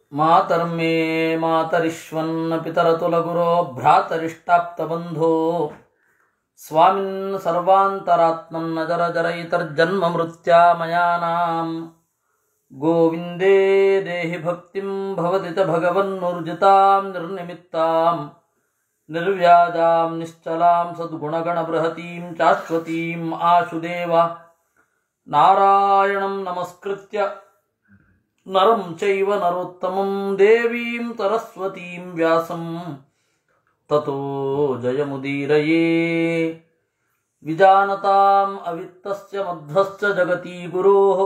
ಮಾತರ್ಮೇ ಮಾತರಿಶ್ವನ್ ಪಿತರತುಲಗುರೋ ಭ್ರಾತರಿಷ್ಟಾಪ್ತಬಂಧೋ ಸ್ವಾಮಿನ್ ಸರ್ವಾಂತರಾತ್ಮನ್ ನಜರ ಜರಯಿತರ್ಜನ್ಮ ಮೃತ್ಯಾಮಯಾನಾಂ ಗೋವಿಂದೇ ದೇಹಿ ಭಕ್ತಿಂ ಭವತಿ ಚ ಭಗವನ್ನುರ್ಜಿತಾಂ ನಿರ್ನಿಮಿತ್ತಾಂ ನಿರ್ವ್ಯಾಜಾಂ ನಿಶ್ಚಲಾಂ ಸದ್ಗುಣಗಣಬೃಹತೀಂ ಶಾಶ್ವತೀಂ ಆಶುದೇವ ನಾರಾಯಣಂ ನಮಸ್ಕೃತ್ಯ ನರಂ ಚೈವ ನರೋತ್ತಮಂ ದೇವೀಂ ಸರಸ್ವತೀಂ ವ್ಯಾಸಂ ತತೋ ಜಯಮುದೀರಯೇ ವಿಜಾನತಾಂ ಅವಿತ್ತಸ್ಯ ಮಧ್ವಶ್ಚ ಜಗತಿ ಗುರೋಃ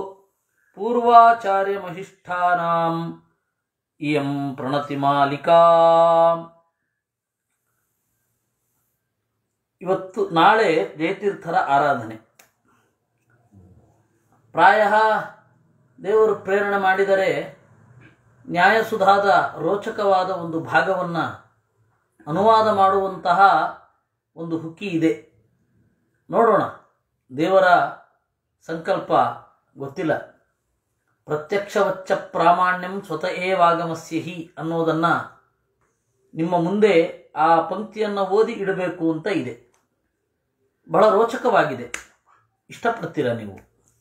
ಪೂರ್ವಾಚಾರ್ಯಮಹಿಷ್ಠಾನಾಂ ಇಯಂ ಪ್ರಣತಿಮಾಲಿಕಾ ಇವತ್ತು ನಾಳೆ ಜಯತೀರ್ಥರ ಆರಾಧನೆ ಪ್ರಾಯ ದೇವರು ಪ್ರೇರಣೆ ಮಾಡಿದರೆ ನ್ಯಾಯಸುಧಾದ ರೋಚಕವಾದ ಒಂದು ಭಾಗವನ್ನು ಅನುವಾದ ಮಾಡುವಂತಹ ಒಂದು ಹುಕ್ಕಿ ಇದೆ ನೋಡೋಣ ದೇವರ ಸಂಕಲ್ಪ ಗೊತ್ತಿಲ್ಲ ಪ್ರತ್ಯಕ್ಷವಚ್ಚ ಪ್ರಾಮಾಣ್ಯಂ ಸ್ವತಃ ಏವಾಗಮಸ್ಯ ಹಿ ಅನ್ನೋದನ್ನು ನಿಮ್ಮ ಮುಂದೆ ಆ ಪಂಕ್ತಿಯನ್ನು ಓದಿ ಇಡಬೇಕು ಅಂತ ಇದೆ ಬಹಳ ರೋಚಕವಾಗಿದೆ ಇಷ್ಟಪಡ್ತೀರಾ ನೀವು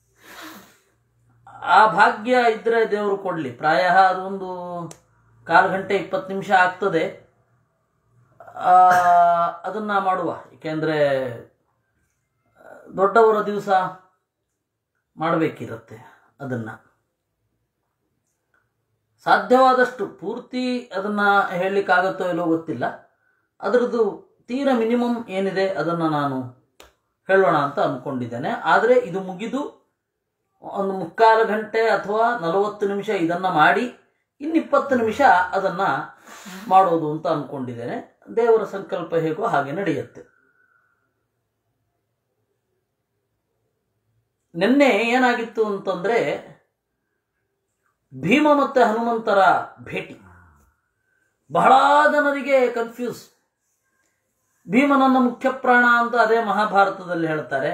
ಆ ಭಾಗ್ಯ ಇದ್ದರೆ ದೇವರು ಕೊಡಲಿ ಪ್ರಾಯ ಅದೊಂದು ಕಾಲು ಗಂಟೆ ಇಪ್ಪತ್ತು ನಿಮಿಷ ಆಗ್ತದೆ ಅದನ್ನು ಮಾಡುವ ಏಕೆಂದರೆ ದೊಡ್ಡವರ ದಿವಸ ಮಾಡಬೇಕಿರುತ್ತೆ ಅದನ್ನು ಸಾಧ್ಯವಾದಷ್ಟು ಪೂರ್ತಿ ಅದನ್ನು ಹೇಳಲಿಕ್ಕಾಗತ್ತೋ ಇಲ್ಲೋ ಗೊತ್ತಿಲ್ಲ ಅದರದ್ದು ತೀರ ಮಿನಿಮಮ್ ಏನಿದೆ ಅದನ್ನು ನಾನು ಹೇಳೋಣ ಅಂತ ಅಂದ್ಕೊಂಡಿದ್ದೇನೆ ಆದರೆ ಇದು ಮುಗಿದು ಒಂದು ಮುಕ್ಕಾಲು ಗಂಟೆ ಅಥವಾ ನಲವತ್ತು ನಿಮಿಷ ಇದನ್ನು ಮಾಡಿ ಇನ್ನಿಪ್ಪತ್ತು ನಿಮಿಷ ಅದನ್ನು ಮಾಡೋದು ಅಂತ ಅಂದ್ಕೊಂಡಿದ್ದೇನೆ ದೇವರ ಸಂಕಲ್ಪ ಹೇಗೋ ಹಾಗೆ ನಡೆಯುತ್ತೆ ನಿನ್ನೆ ಏನಾಗಿತ್ತು ಅಂತಂದರೆ ಭೀಮ ಮತ್ತು ಹನುಮಂತರ ಭೇಟಿ ಬಹಳ ಜನರಿಗೆ ಕನ್ಫ್ಯೂಸ್ ಭೀಮನನ್ನ ಮುಖ್ಯ ಪ್ರಾಣ ಅಂತ ಅದೇ ಮಹಾಭಾರತದಲ್ಲಿ ಹೇಳ್ತಾರೆ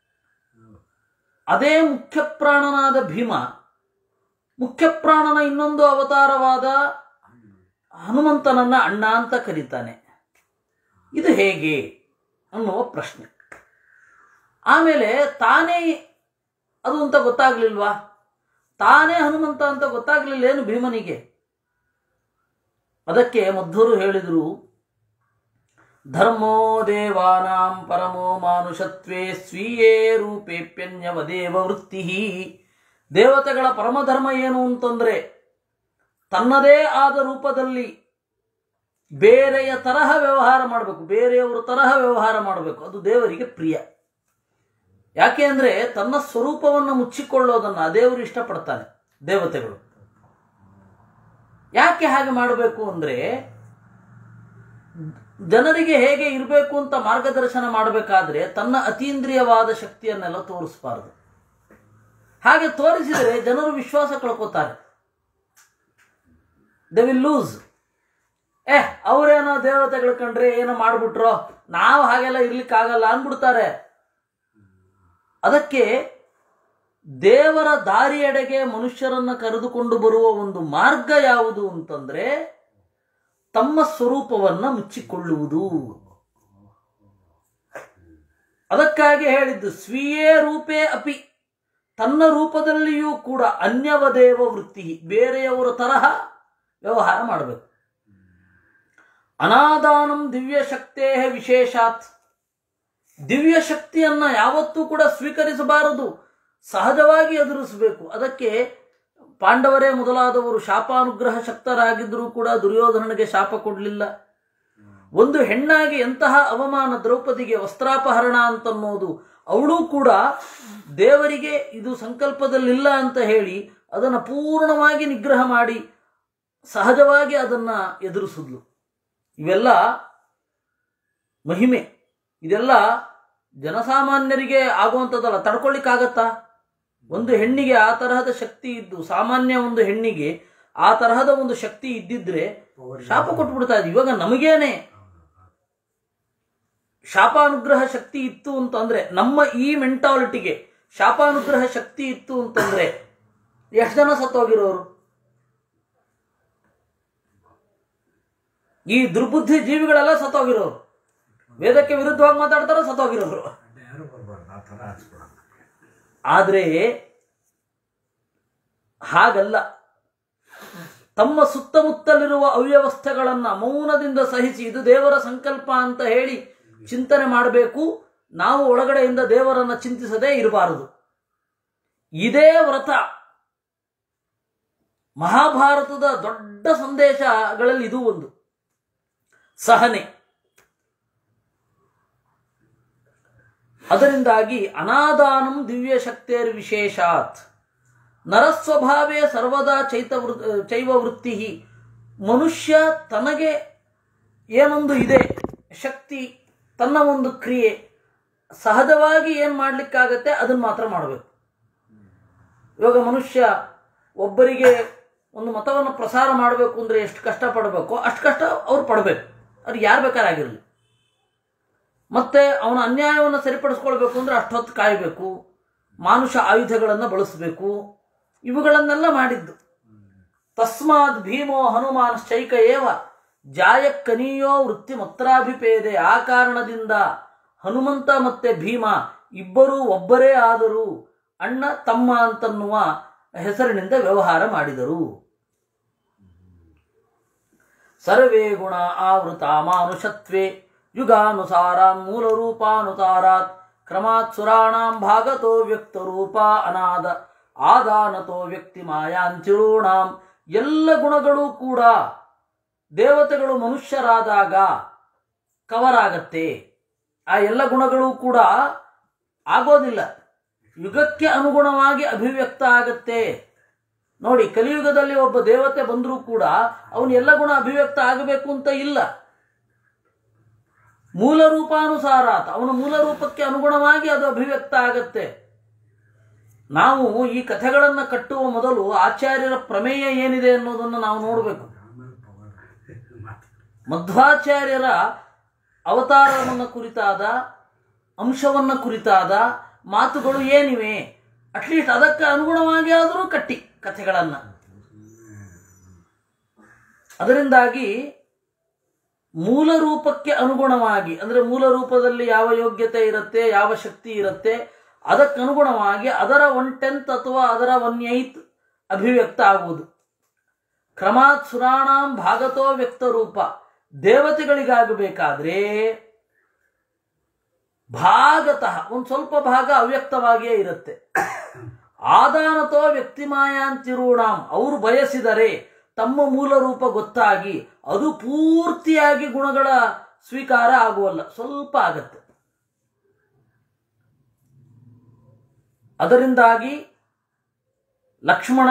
ಅದೇ ಮುಖ್ಯ ಪ್ರಾಣನಾದ ಭೀಮ ಮುಖ್ಯ ಪ್ರಾಣನ ಇನ್ನೊಂದು ಅವತಾರವಾದ ಹನುಮಂತನನ್ನ ಅಣ್ಣ ಅಂತ ಕರೀತಾನೆ ಇದು ಹೇಗೆ ಅನ್ನುವ ಪ್ರಶ್ನೆ ಆಮೇಲೆ ತಾನೇ ಅದು ಅಂತ ಗೊತ್ತಾಗ್ಲಿಲ್ವಾ ತಾನೇ ಹನುಮಂತ ಅಂತ ಗೊತ್ತಾಗ್ಲಿಲ್ಲ ಏನು ಭೀಮನಿಗೆ ಅದಕ್ಕೆ ಮಧ್ವರು ಹೇಳಿದರು ಧರ್ಮೋ ದೇವಾನಾಂ ಪರಮೋ ಮಾನುಷತ್ವೇ ಸ್ವೀಯೇ ರೂಪೇಪ್ಯನ್ಯವದೇವ ವೃತ್ತಿ ದೇವತೆಗಳ ಪರಮಧರ್ಮ ಏನು ಅಂತಂದ್ರೆ ತನ್ನದೇ ಆದ ರೂಪದಲ್ಲಿ ಬೇರೆಯ ತರಹ ವ್ಯವಹಾರ ಮಾಡಬೇಕು ಬೇರೆಯವರ ತರಹ ವ್ಯವಹಾರ ಮಾಡಬೇಕು ಅದು ದೇವರಿಗೆ ಪ್ರಿಯ ಯಾಕೆ ಅಂದರೆ ತನ್ನ ಸ್ವರೂಪವನ್ನು ಮುಚ್ಚಿಕೊಳ್ಳೋದನ್ನು ದೇವರು ಇಷ್ಟಪಡ್ತಾನೆ ದೇವತೆಗಳು ಯಾಕೆ ಹಾಗೆ ಮಾಡಬೇಕು ಅಂದರೆ ಜನರಿಗೆ ಹೇಗೆ ಇರಬೇಕು ಅಂತ ಮಾರ್ಗದರ್ಶನ ಮಾಡಬೇಕಾದ್ರೆ ತನ್ನ ಅತೀಂದ್ರಿಯವಾದ ಶಕ್ತಿಯನ್ನೆಲ್ಲ ತೋರಿಸಬಾರದು ಹಾಗೆ ತೋರಿಸಿದರೆ ಜನರು ವಿಶ್ವಾಸ ಕಳ್ಕೋತಾರೆ ದೆ ವಿಲ್ ಲೂಸ್ ಏ ಅವರೇನೋ ದೇವತೆಗಳು ಕಂಡ್ರೆ ಏನೋ ಮಾಡ್ಬಿಟ್ರೋ ನಾವು ಹಾಗೆಲ್ಲ ಇರ್ಲಿಕ್ಕಾಗಲ್ಲ ಅಂದ್ಬಿಡ್ತಾರೆ ಅದಕ್ಕೆ ದೇವರ ದಾರಿಯೆಡೆಗೆ ಮನುಷ್ಯರನ್ನ ಕರೆದುಕೊಂಡು ಬರುವ ಒಂದು ಮಾರ್ಗ ಯಾವುದು ಅಂತಂದ್ರೆ ತಮ್ಮ ಸ್ವರೂಪವನ್ನ ಮುಚ್ಚಿಕೊಳ್ಳುವುದು ಅದಕ್ಕಾಗಿ ಹೇಳಿದ್ದು ಸ್ವೀಯೇ ರೂಪೇ ಅಪಿ ತನ್ನ ರೂಪದಲ್ಲಿಯೂ ಕೂಡ ಅನ್ಯವದೇವ ವೃತ್ತಿ ಬೇರೆಯವರ ತರಹ ವ್ಯವಹಾರ ಮಾಡಬೇಕು ಅನಾದಾನಂ ದಿವ್ಯ ಶಕ್ತೇ ವಿಶೇಷಾತ್ ದಿವ್ಯ ಶಕ್ತಿಯನ್ನ ಯಾವತ್ತೂ ಕೂಡ ಸ್ವೀಕರಿಸಬಾರದು ಸಹಜವಾಗಿ ಎದುರಿಸಬೇಕು ಅದಕ್ಕೆ ಪಾಂಡವರೇ ಮೊದಲಾದವರು ಶಾಪಾನುಗ್ರಹ ಶಕ್ತರಾಗಿದ್ದರೂ ಕೂಡ ದುರ್ಯೋಧನನಿಗೆ ಶಾಪ ಕೊಡಲಿಲ್ಲ ಒಂದು ಹೆಣ್ಣಾಗಿ ಎಂತಹ ಅವಮಾನ ದ್ರೌಪದಿಗೆ ವಸ್ತ್ರಾಪಹರಣ ಅಂತನ್ನೋದು ಅವಳು ಕೂಡ ದೇವರಿಗೆ ಇದು ಸಂಕಲ್ಪದಲ್ಲಿಲ್ಲ ಅಂತ ಹೇಳಿ ಅದನ್ನು ಪೂರ್ಣವಾಗಿ ನಿಗ್ರಹ ಮಾಡಿ ಸಹಜವಾಗಿ ಅದನ್ನು ಎದುರಿಸಿದ್ಲು ಇವೆಲ್ಲ ಮಹಿಮೆ ಇದೆಲ್ಲ ಜನಸಾಮಾನ್ಯರಿಗೆ ಆಗುವಂಥದ್ದಲ್ಲ ತಡ್ಕೊಳ್ಳಿಕ್ಕಾಗತ್ತಾ ಒಂದು ಹೆಣ್ಣಿಗೆ ಆ ತರಹದ ಶಕ್ತಿ ಇದ್ದು ಸಾಮಾನ್ಯ ಒಂದು ಹೆಣ್ಣಿಗೆ ಆ ತರಹದ ಒಂದು ಶಕ್ತಿ ಇದ್ದಿದ್ರೆ ಶಾಪ ಕೊಟ್ಬಿಡ್ತಾ ಇದ್ವಿ ಇವಾಗ ನಮಗೇನೆ ಶಾಪಾನುಗ್ರಹ ಶಕ್ತಿ ಇತ್ತು ಅಂತಂದ್ರೆ ನಮ್ಮ ಈ ಮೆಂಟಾಲಿಟಿಗೆ ಶಾಪಾನುಗ್ರಹ ಶಕ್ತಿ ಇತ್ತು ಅಂತಂದ್ರೆ ಎಷ್ಟು ಜನ ಸತ್ತೋಗಿರೋರು ಈ ದುರ್ಬುದ್ಧಿ ಜೀವಿಗಳೆಲ್ಲ ಸತ್ತೋಗಿರೋರು ವೇದಕ್ಕೆ ವಿರುದ್ಧವಾಗಿ ಮಾತಾಡ್ತಾರೋ ಸತ್ತೋಗಿರೋರು ಯಾರು ಬರ್ಬಾರ್ದು ಆ ಥರ ಆರಿಸ್ಬಿಡೋದು ಆದರೆ ಹಾಗಲ್ಲ ತಮ್ಮ ಸುತ್ತಮುತ್ತಲಿರುವ ಅವ್ಯವಸ್ಥೆಗಳನ್ನ ಮೌನದಿಂದ ಸಹಿಸಿ ಇದು ದೇವರ ಸಂಕಲ್ಪ ಅಂತ ಹೇಳಿ ಚಿಂತನೆ ಮಾಡಬೇಕು ನಾವು ಒಳಗಡೆಯಿಂದ ದೇವರನ್ನ ಚಿಂತಿಸದೇ ಇರಬಾರದು ಇದೇ ವ್ರತ ಮಹಾಭಾರತದ ದೊಡ್ಡ ಸಂದೇಶಗಳಲ್ಲಿ ಇದು ಒಂದು ಸಹನೆ ಅದರಿಂದಾಗಿ ಅನಾದಾನಂ ದಿವ್ಯ ಶಕ್ತೇರ್ ವಿಶೇಷಾತ್ ನರಸ್ವಭಾವೇ ಸರ್ವದಾ ಚೈತ ಚೈವ ವೃತ್ತಿ ಮನುಷ್ಯ ತನಗೆ ಏನೊಂದು ಇದೆ ಶಕ್ತಿ ತನ್ನ ಒಂದು ಕ್ರಿಯೆ ಸಹಜವಾಗಿ ಏನು ಮಾಡಲಿಕ್ಕಾಗತ್ತೆ ಅದನ್ನು ಮಾತ್ರ ಮಾಡಬೇಕು ಇವಾಗ ಮನುಷ್ಯ ಒಬ್ಬರಿಗೆ ಒಂದು ಮತವನ್ನು ಪ್ರಸಾರ ಮಾಡಬೇಕು ಅಂದರೆ ಎಷ್ಟು ಕಷ್ಟಪಡಬೇಕೋ ಅಷ್ಟು ಕಷ್ಟ ಅವ್ರು ಪಡಬೇಕು ಅದು ಯಾರು ಬೇಕಾರಾಗಿರಲಿ ಮತ್ತೆ ಅವನ ಅನ್ಯಾಯವನ್ನು ಸರಿಪಡಿಸ್ಕೊಳ್ಬೇಕು ಅಂದರೆ ಅಷ್ಟೊತ್ತು ಕಾಯಬೇಕು ಮಾನುಷ ಆಯುಧಗಳನ್ನು ಬಳಸಬೇಕು ಇವುಗಳನ್ನೆಲ್ಲ ಮಾಡಿದ್ದು ತಸ್ಮಾತ್ ಭೀಮೋ ಹನುಮಾನಶ್ಚೈಕ ಏವ ಜಾಯಕ್ಕನೀಯೋ ವೃತ್ತಿ ಮತ್ರಾಭಿಪೇದೆ ಆ ಕಾರಣದಿಂದ ಹನುಮಂತ ಮತ್ತೆ ಭೀಮ ಇಬ್ಬರೂ ಒಬ್ಬರೇ ಆದರೂ ಅಣ್ಣ ತಮ್ಮ ಅಂತನ್ನುವ ಹೆಸರಿನಿಂದ ವ್ಯವಹಾರ ಮಾಡಿದರು ಸರ್ವೇ ಗುಣ ಆವೃತ ಮಾನುಷತ್ವೇ ಯುಗಾನುಸಾರಾನ್ ಮೂಲರೂಪಾನುಸಾರಾತ್ ಕ್ರಮಾತ್ ಸುರಾಣಾಂ ಭಾಗತೋ ವ್ಯಕ್ತರೂಪ ಅನಾದ ಆದಾನತೋ ವ್ಯಕ್ತಿ ಮಾಯಾಂತಿಳೂಣಾಂ ಎಲ್ಲ ಗುಣಗಳು ಕೂಡ ದೇವತೆಗಳು ಮನುಷ್ಯರಾದಾಗ ಕವರ್ ಆಗತ್ತೆ ಆ ಎಲ್ಲ ಗುಣಗಳು ಕೂಡ ಆಗೋದಿಲ್ಲ ಯುಗಕ್ಕೆ ಅನುಗುಣವಾಗಿ ಅಭಿವ್ಯಕ್ತ ಆಗತ್ತೆ ನೋಡಿ ಕಲಿಯುಗದಲ್ಲಿ ಒಬ್ಬ ದೇವತೆ ಬಂದರೂ ಕೂಡ ಅವನು ಎಲ್ಲ ಗುಣ ಅಭಿವ್ಯಕ್ತ ಆಗಬೇಕು ಅಂತ ಇಲ್ಲ ಮೂಲ ರೂಪಾನುಸಾರಾತ್ ಅವನ ಮೂಲ ರೂಪಕ್ಕೆ ಅನುಗುಣವಾಗಿ ಅದು ಅಭಿವ್ಯಕ್ತ ಆಗತ್ತೆ ನಾವು ಈ ಕಥೆಗಳನ್ನು ಕಟ್ಟುವ ಮೊದಲು ಆಚಾರ್ಯರ ಪ್ರಮೇಯ ಏನಿದೆ ಅನ್ನೋದನ್ನು ನಾವು ನೋಡಬೇಕು ಆಮೇಲೆ ಪವರ್ ಮಾತು ಮಧ್ವಾಚಾರ್ಯರ ಅವತಾರವನ್ನು ಕುರಿತಾದ ಅಂಶವನ್ನು ಕುರಿತಾದ ಮಾತುಗಳು ಏನಿವೆ ಅಟ್ಲೀಸ್ಟ್ ಅದಕ್ಕೆ ಅನುಗುಣವಾಗಿ ಆದರೂ ಕಟ್ಟಿ ಕಥೆಗಳನ್ನು ಅದರಿಂದಾಗಿ ಮೂಲ ರೂಪಕ್ಕೆ ಅನುಗುಣವಾಗಿ ಅಂದರೆ ಮೂಲ ರೂಪದಲ್ಲಿ ಯಾವ ಯೋಗ್ಯತೆ ಇರುತ್ತೆ ಯಾವ ಶಕ್ತಿ ಇರುತ್ತೆ ಅದಕ್ಕನುಗುಣವಾಗಿ ಅದರ ಒನ್ ಟೆಂತ್ ಅಥವಾ ಅದರ ಒನ್ ಏಯ್ತ್ ಅಭಿವ್ಯಕ್ತ ಆಗುವುದು ಕ್ರಮಾತ್ ಸುರಾಣಾಂ ಭಾಗತೋ ವ್ಯಕ್ತ ರೂಪ ದೇವತೆಗಳಿಗಾಗಬೇಕಾದ್ರೆ ಭಾಗತಃ ಒಂದು ಸ್ವಲ್ಪ ಭಾಗ ಅವ್ಯಕ್ತವಾಗಿಯೇ ಇರುತ್ತೆ ಆದಾನತೋ ವ್ಯಕ್ತಿಮಾಯಾಂತಿರೂಣಾಂ ಅವರು ಬಯಸಿದರೆ ತಮ್ಮ ಮೂಲ ರೂಪ ಗೊತ್ತಾಗಿ ಅದು ಪೂರ್ತಿಯಾಗಿ ಗುಣಗಳ ಸ್ವೀಕಾರ ಆಗುವಲ್ಲ ಸ್ವಲ್ಪ ಆಗತ್ತೆ ಅದರಿಂದಾಗಿ ಲಕ್ಷ್ಮಣ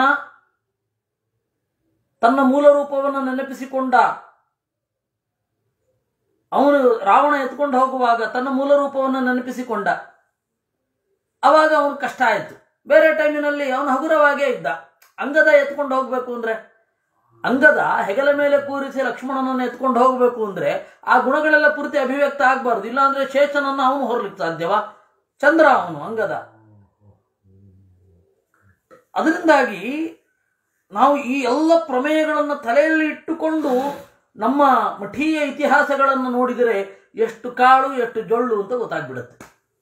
ತನ್ನ ಮೂಲ ರೂಪವನ್ನು ನೆನಪಿಸಿಕೊಂಡ ಅವನು ರಾವಣ ಎತ್ಕೊಂಡು ಹೋಗುವಾಗ ತನ್ನ ಮೂಲ ರೂಪವನ್ನು ನೆನಪಿಸಿಕೊಂಡ ಅವಾಗ ಅವನು ಕಷ್ಟ ಆಯಿತು ಬೇರೆ ಟೈಮಿನಲ್ಲಿ ಅವನು ಹಗುರವಾಗೇ ಇದ್ದ ಅಂಗದ ಎತ್ಕೊಂಡು ಹೋಗ್ಬೇಕು ಅಂದ್ರೆ ಅಂಗದ ಹೆಗಲ ಮೇಲೆ ಕೂರಿಸಿ ಲಕ್ಷ್ಮಣನನ್ನು ಎತ್ಕೊಂಡು ಹೋಗಬೇಕು ಅಂದ್ರೆ ಆ ಗುಣಗಳೆಲ್ಲ ಪೂರ್ತಿ ಅಭಿವ್ಯಕ್ತ ಆಗಬಾರ್ದು ಇಲ್ಲಾಂದ್ರೆ ಶೇಷನನ್ನು ಅವನು ಹೊರಲಿಕ್ಕೆ ಸಾಧ್ಯವಾ ಚಂದ್ರ ಅವನು ಅಂಗದ ಅದರಿಂದಾಗಿ ನಾವು ಈ ಎಲ್ಲ ಪ್ರಮೇಯಗಳನ್ನು ತಲೆಯಲ್ಲಿ ಇಟ್ಟುಕೊಂಡು ನಮ್ಮ ಮಠೀಯ ಇತಿಹಾಸಗಳನ್ನು ನೋಡಿದರೆ ಎಷ್ಟು ಕಾಳು ಎಷ್ಟು ಜೊಳ್ಳು ಅಂತ ಗೊತ್ತಾಗ್ಬಿಡುತ್ತೆ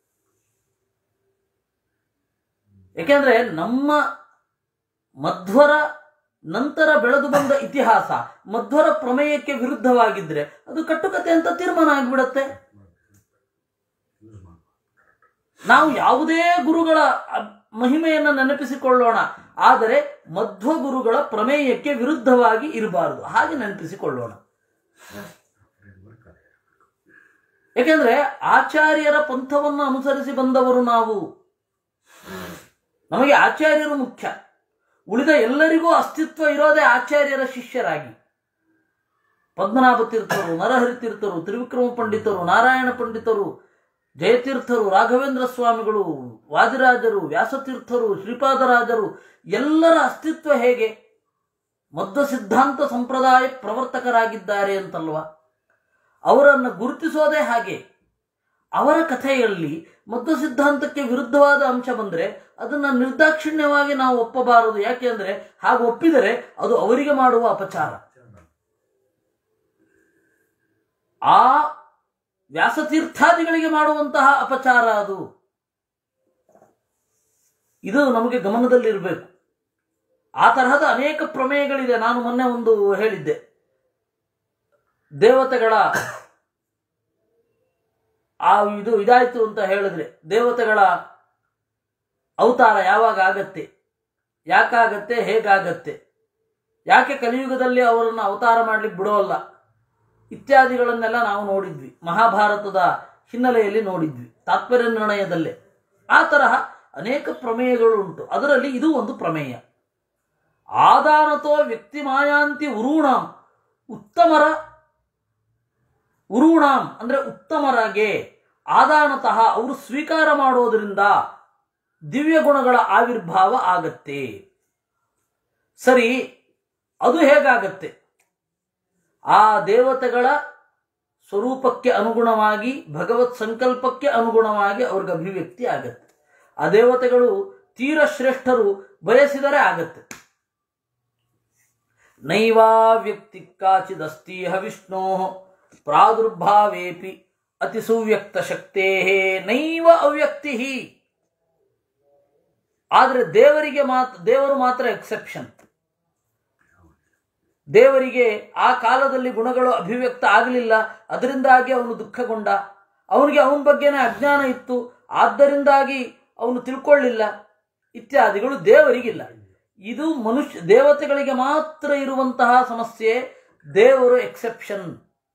ಯಾಕೆಂದ್ರೆ ನಮ್ಮ ಮಧ್ವರ ನಂತರ ಬೆಳೆದು ಬಂದ ಇತಿಹಾಸ ಮಧ್ವರ ಪ್ರಮೇಯಕ್ಕೆ ವಿರುದ್ಧವಾಗಿದ್ರೆ ಅದು ಕಟ್ಟುಕತೆ ಅಂತ ತೀರ್ಮಾನ ಆಗಿಬಿಡತ್ತೆ ಯೂಸ್ ಮಾಡಿ ನಾವು ಯಾವುದೇ ಗುರುಗಳ ಅ- ಮಹಿಮೆಯನ್ನು ನೆನಪಿಸಿಕೊಳ್ಳೋಣ ಆದರೆ ಮಧ್ವ ಗುರುಗಳ ಪ್ರಮೇಯಕ್ಕೆ ವಿರುದ್ಧವಾಗಿ ಇರಬಾರದು ಹಾಗೆ ನೆನಪಿಸಿಕೊಳ್ಳೋಣ ಫ್ರೇಮ್ವರ್ಕ್ ಅದೇ ಯಾಕೆಂದ್ರೆ ಆಚಾರ್ಯರ ಪಂಥವನ್ನು ಅನುಸರಿಸಿ ಬಂದವರು ನಾವು ನಮಗೆ ಆಚಾರ್ಯರು ಮುಖ್ಯ ಉಳಿದ ಎಲ್ಲರಿಗೂ ಅಸ್ತಿತ್ವ ಇರೋದೇ ಆಚಾರ್ಯರ ಶಿಷ್ಯರಾಗಿ ಪದ್ಮನಾಭ ತೀರ್ಥರು ನರಹರಿ ತೀರ್ಥರು ತ್ರಿವಿಕ್ರಮ ಪಂಡಿತರು ನಾರಾಯಣ ಪಂಡಿತರು ಜಯತೀರ್ಥರು ರಾಘವೇಂದ್ರ ಸ್ವಾಮಿಗಳು ವಾದಿರಾಜರು ವ್ಯಾಸತೀರ್ಥರು ಶ್ರೀಪಾದರಾಜರು ಎಲ್ಲರ ಅಸ್ತಿತ್ವ ಹೇಗೆ ಮಧ್ವ ಸಿದ್ಧಾಂತ ಸಂಪ್ರದಾಯ ಪ್ರವರ್ತಕರಾಗಿದ್ದಾರೆ ಅಂತಲ್ವಾ ಅವರನ್ನು ಗುರುತಿಸೋದೇ ಹಾಗೆ ಅವರ ಕಥೆಯಲ್ಲಿ ಮಧ್ವ ಸಿದ್ಧಾಂತಕ್ಕೆ ವಿರುದ್ಧವಾದ ಅಂಶ ಬಂದರೆ ಅದನ್ನು ನಿರ್ದಾಕ್ಷಿಣ್ಯವಾಗಿ ನಾವು ಒಪ್ಪಬಾರದು ಯಾಕೆಂದ್ರೆ ಹಾಗೆ ಒಪ್ಪಿದರೆ ಅದು ಅವರಿಗೆ ಮಾಡುವ ಅಪಚಾರ ಆ ವ್ಯಾಸತೀರ್ಥಾದಿಗಳಿಗೆ ಮಾಡುವಂತಹ ಅಪಚಾರ ಅದು ಇದು ನಮಗೆ ಗಮನದಲ್ಲಿರಬೇಕು ಆ ತರಹದ ಅನೇಕ ಪ್ರಮೇಯಗಳಿದೆ ನಾನು ಮೊನ್ನೆ ಒಂದು ಹೇಳಿದ್ದೆ ದೇವತೆಗಳ ಆ ಇದು ಇದಾಯ್ತು ಅಂತ ಹೇಳಿದ್ರೆ ದೇವತೆಗಳ ಅವತಾರ ಯಾವಾಗ ಆಗತ್ತೆ ಯಾಕಾಗತ್ತೆ ಹೇಗಾಗತ್ತೆ ಯಾಕೆ ಕಲಿಯುಗದಲ್ಲಿ ಅವರನ್ನು ಅವತಾರ ಮಾಡ್ಲಿಕ್ಕೆ ಬಿಡೋಲ್ಲ ಇತ್ಯಾದಿಗಳನ್ನೆಲ್ಲ ನಾವು ನೋಡಿದ್ವಿ ಮಹಾಭಾರತದ ಹಿನ್ನೆಲೆಯಲ್ಲಿ ನೋಡಿದ್ವಿ ತಾತ್ಪರ್ಯ ನಿರ್ಣಯದಲ್ಲೇ ಆ ತರಹ ಅನೇಕ ಪ್ರಮೇಯಗಳು ಉಂಟು ಅದರಲ್ಲಿ ಇದು ಒಂದು ಪ್ರಮೇಯ ಆದಾನತೋ ವ್ಯಕ್ತಿ ಮಾಯಾಂತಿ ಉರೂಣಾಂ ಉತ್ತಮರ ಉರೂಣಾಂ ಅಂದ್ರೆ ಉತ್ತಮರಾಗೆ ಆದಾನತಃ ಅವರು ಸ್ವೀಕಾರ ಮಾಡೋದರಿಂದ ದಿವ್ಯ ಗುಣಗಳ ಆವಿರ್ಭಾವ ಆಗತ್ತೆ ಸರಿ ಅದು ಹೇಗಾಗತ್ತೆ ಆ ದೇವತೆಗಳ ಸ್ವರೂಪಕ್ಕೆ ಅನುಗುಣವಾಗಿ ಭಗವತ್ ಸಂಕಲ್ಪಕ್ಕೆ ಅನುಗುಣವಾಗಿ ಅವ್ರಿಗೆ ಅಭಿವ್ಯಕ್ತಿ ಆಗತ್ತೆ ಆ ದೇವತೆಗಳು ತೀರ ಶ್ರೇಷ್ಠರು ಬಯಸಿದರೆ ಆಗತ್ತೆ ನೈವಾ ವ್ಯಕ್ತಿ ಕಾಚಿದಸ್ತೀಹ ವಿಷ್ಣೋ ಪ್ರಾದುರ್ಭಾವೇಪಿ ಅತಿ ಸುವ್ಯಕ್ತ ಶಕ್ತೇ ನೈವ ಅವ್ಯಕ್ತಿ ಆದರೆ ದೇವರಿಗೆ ಮಾತ್ರ ದೇವರು ಮಾತ್ರ ಎಕ್ಸೆಪ್ಷನ್ ದೇವರಿಗೆ ಆ ಕಾಲದಲ್ಲಿ ಗುಣಗಳು ಅಭಿವ್ಯಕ್ತ ಆಗಲಿಲ್ಲ ಅದರಿಂದಾಗಿ ಅವನು ದುಃಖಗೊಂಡ ಅವನಿಗೆ ಅವನ ಬಗ್ಗೆನೇ ಅಜ್ಞಾನ ಇತ್ತು ಆದ್ದರಿಂದಾಗಿ ಅವನು ತಿಳ್ಕೊಳ್ಳಿಲ್ಲ ಇತ್ಯಾದಿಗಳು ದೇವರಿಗಿಲ್ಲ ಇದು ಮನುಷ್ಯ ದೇವತೆಗಳಿಗೆ ಮಾತ್ರ ಇರುವಂತಹ ಸಮಸ್ಯೆ ದೇವರು ಎಕ್ಸೆಪ್ಷನ್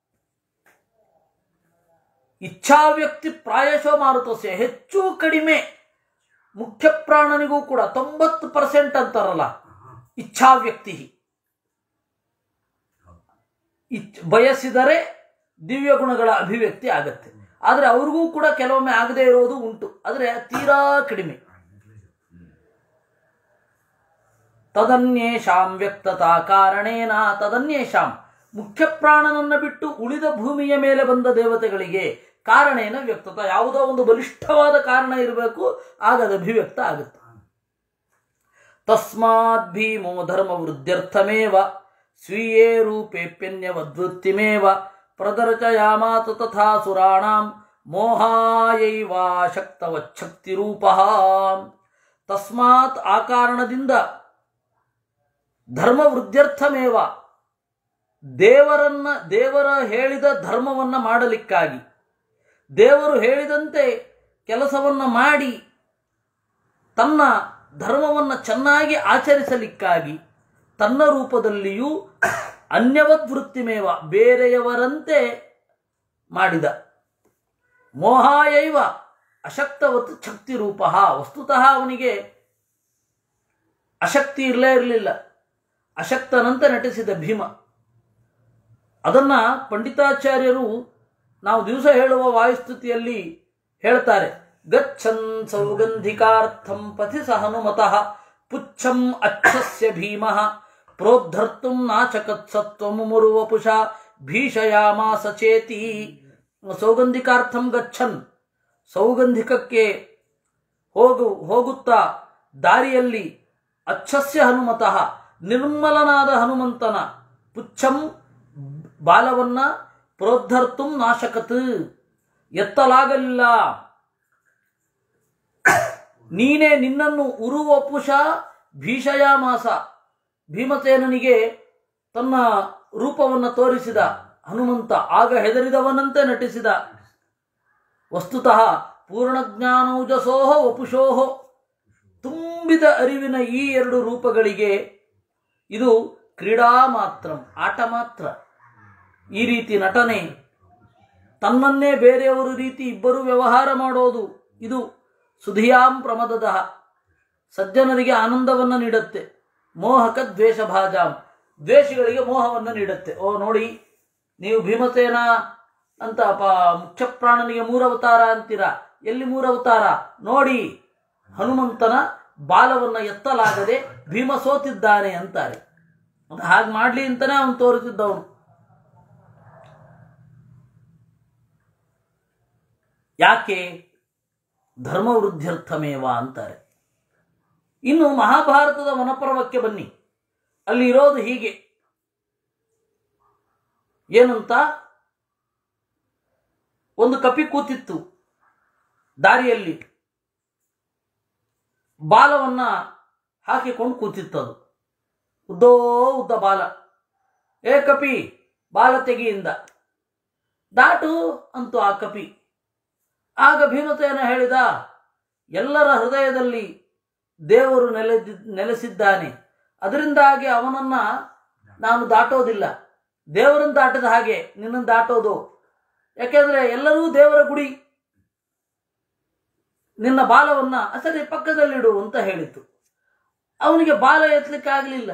ಇಚ್ಛಾವ್ಯಕ್ತಿ ಪ್ರಾಯಶೋ ಮಾರುತಸ್ಯ ಹೆಚ್ಚು ಕಡಿಮೆ ಮುಖ್ಯ ಪ್ರಾಣನಿಗೂ ಕೂಡ ತೊಂಬತ್ತು ಪರ್ಸೆಂಟ್ ಅಂತಾರಲ್ಲ ಇಚ್ಛಾವ್ಯಕ್ತಿ ಇಚ್ ಬಯಸಿದರೆ ದಿವ್ಯ ಗುಣಗಳ ಅಭಿವ್ಯಕ್ತಿ ಆಗತ್ತೆ ಆದರೆ ಅವ್ರಿಗೂ ಕೂಡ ಕೆಲವೊಮ್ಮೆ ಆಗದೆ ಇರೋದು ಉಂಟು ಆದರೆ ತೀರಾ ಕಡಿಮೆ ತದನ್ಯೇಷಾಂ ವ್ಯಕ್ತತಾ ಕಾರಣೇನ ತದನ್ಯೇಷಾಂ ಮುಖ್ಯ ಪ್ರಾಣನನ್ನ ಬಿಟ್ಟು ಉಳಿದ ಭೂಮಿಯ ಮೇಲೆ ಬಂದ ದೇವತೆಗಳಿಗೆ ಕಾರಣೇನ ವ್ಯಕ್ತತ ಯಾವುದೋ ಒಂದು ಬಲಿಷ್ಠವಾದ ಕಾರಣ ಇರಬೇಕು ಆಗ ಅದು ಅಭಿವ್ಯಕ್ತ ಆಗುತ್ತೆ ತಸ್ಮಾತ್ ಭೀಮೋ ಧರ್ಮ ವೃದ್ಧ್ಯರ್ಥಮೇವ ಸ್ವೀಯೇ ರೂಪೇಪ್ಯನ್ಯವದ್ವೃತ್ತಿಮೇವ ಪ್ರದರ್ಶಯಾಮಾತ ತಥಾ ಸುರಾಣಾಂ ಮೋಹಾಯೈವಾ ಶಕ್ತವಚ್ಛಕ್ತಿ ರೂಪ ತಸ್ಮಾತ್ ಆ ಕಾರಣದಿಂದ ಧರ್ಮ ವೃದ್ಧ್ಯರ್ಥಮೇವ ದೇವರನ್ನ ದೇವರ ಹೇಳಿದ ಧರ್ಮವನ್ನ ಮಾಡಲಿಕ್ಕಾಗಿ ದೇವರು ಹೇಳಿದಂತೆ ಕೆಲಸವನ್ನ ಮಾಡಿ ತನ್ನ ಧರ್ಮವನ್ನು ಚೆನ್ನಾಗಿ ಆಚರಿಸಲಿಕ್ಕಾಗಿ ತನ್ನ ರೂಪದಲ್ಲಿಯೂ ಅನ್ಯವದ್ ವೃತ್ತಿಮೇವ ಬೇರೆಯವರಂತೆ ಮಾಡಿದ ಮೋಹಾಯೈವ ಅಶಕ್ತವತ್ ಶಕ್ತಿ ರೂಪ ವಸ್ತುತಃ ಅವನಿಗೆ ಅಶಕ್ತಿ ಇರಲೇ ಇರಲಿಲ್ಲ ಅಶಕ್ತನಂತೆ ನಟಿಸಿದ ಭೀಮ ಅದನ್ನ ಪಂಡಿತಾಚಾರ್ಯರು ನಾವು ದಿವಸ ಹೇಳುವ ವಾಯುಸ್ತುತಿಯಲ್ಲಿ ಹೇಳ್ತಾರೆ ಗಚ್ಚನ್ ಸೌಗಂಧಿಕಾರ್ಥಂ ಪಥಿ ಸ ಹನುಮತಃ ಪುಚ್ಛಂ ಅಕ್ಷಸ್ಯ ಭೀಮಃ ಪ್ರೋದ್ಧರ್ತು ನಾಚಕತ್ಸತ್ವಮುರು ವಪುಷ ಭೀಷಯಾಮಾಸ ಚೇತಿ ಸೌಗಂಧಿಕಾರ್ಥಂ ಗಚ್ಚನ್ ಸೌಗಂಧಿಕಕ್ಕೆ ಹೋಗು ಹೋಗುತ್ತಾ ದಾರಿಯಲ್ಲಿ ಅಕ್ಷಸ್ಯ ಹನುಮತಃ ನಿರ್ಮಲನಾದ ಹನುಮಂತನ ಪುಚ್ಛಂ ಬಾಲವನ್ನ ಪ್ರೋದ್ಧರ್ತು ನಾಶಕತ್ ಎತ್ತಲಾಗಲಿಲ್ಲ ನೀನೇ ನಿನ್ನನ್ನು ಉರುವಪುಷ ಭೀಷಯಾಮಾಸ ಭೀಮಸೇನನಿಗೆ ತನ್ನ ರೂಪವನ್ನು ತೋರಿಸಿದ ಹನುಮಂತ ಆಗ ಹೆದರಿದವನಂತೆ ನಟಿಸಿದ ವಸ್ತುತಃ ಪೂರ್ಣಜ್ಞಾನೌಜಸೋಹ ವಪುಷೋಹ ತುಂಬಿದ ಅರಿವಿನ ಈ ಎರಡು ರೂಪಗಳಿಗೆ ಇದು ಕ್ರೀಡಾ ಮಾತ್ರ ಆಟ ಮಾತ್ರ ಈ ರೀತಿ ನಟನೆ ತನ್ನನ್ನೇ ಬೇರೆಯವರ ರೀತಿ ಇಬ್ಬರು ವ್ಯವಹಾರ ಮಾಡೋದು ಇದು ಸುಧಿಯಾಂ ಪ್ರಮದದ ಸಜ್ಜನರಿಗೆ ಆನಂದವನ್ನು ನೀಡುತ್ತೆ ಮೋಹಕ ದ್ವೇಷ ಭಾಜಾಂ ದ್ವೇಷಿಗಳಿಗೆ ಮೋಹವನ್ನು ನೀಡುತ್ತೆ ಓ ನೋಡಿ ನೀವು ಭೀಮಸೇನ ಅಂತ ಪ ಮುಖ್ಯ ಪ್ರಾಣನಿಗೆ ಮೂರವತಾರ ಅಂತೀರಾ ಎಲ್ಲಿ ಮೂರವತಾರ ನೋಡಿ ಹನುಮಂತನ ಬಾಲವನ್ನು ಎತ್ತಲಾಗದೆ ಭೀಮ ಸೋತಿದ್ದಾನೆ ಅಂತಾರೆ ಅದು ಹಾಗೆ ಮಾಡ್ಲಿ ಅಂತಾನೆ ಅವನು ತೋರಿಸಿದ್ದವನು ಯಾಕೆ ಧರ್ಮವೃದ್ಧ್ಯರ್ಥಮೇವ ಅಂತಾರೆ ಇನ್ನು ಮಹಾಭಾರತದ ವನಪರ್ವಕ್ಕೆ ಬನ್ನಿ ಅಲ್ಲಿ ಇರೋದು ಹೀಗೆ ಏನಂತ ಒಂದು ಕಪಿ ಕೂತಿತ್ತು ದಾರಿಯಲ್ಲಿ ಬಾಲವನ್ನ ಹಾಕಿಕೊಂಡು ಕೂತಿತ್ತದು ಉದ್ದೋ ಉದ್ದ ಬಾಲ ಏ ಕಪಿ ಬಾಲ ತೆಗಿಯಿಂದ ದಾಟು ಅಂತು ಆ ಕಪಿ ಆಗ ಭೀಮಸೇನ ಹೇಳಿದ ಎಲ್ಲರ ಹೃದಯದಲ್ಲಿ ದೇವರು ನೆಲೆದಿ ನೆಲೆಸಿದ್ದಾನೆ ಅದರಿಂದಾಗಿ ಅವನನ್ನ ನಾನು ದಾಟೋದಿಲ್ಲ ದೇವರನ್ನು ದಾಟದ ಹಾಗೆ ನಿನ್ನನ್ನು ದಾಟೋದು ಯಾಕೆಂದ್ರೆ ಎಲ್ಲರೂ ದೇವರ ಗುಡಿ ನಿನ್ನ ಬಾಲವನ್ನ ಸರಿ ಪಕ್ಕದಲ್ಲಿಡು ಅಂತ ಹೇಳಿತು ಅವನಿಗೆ ಬಾಲ ಎತ್ತಲಿಕ್ಕಾಗಲಿಲ್ಲ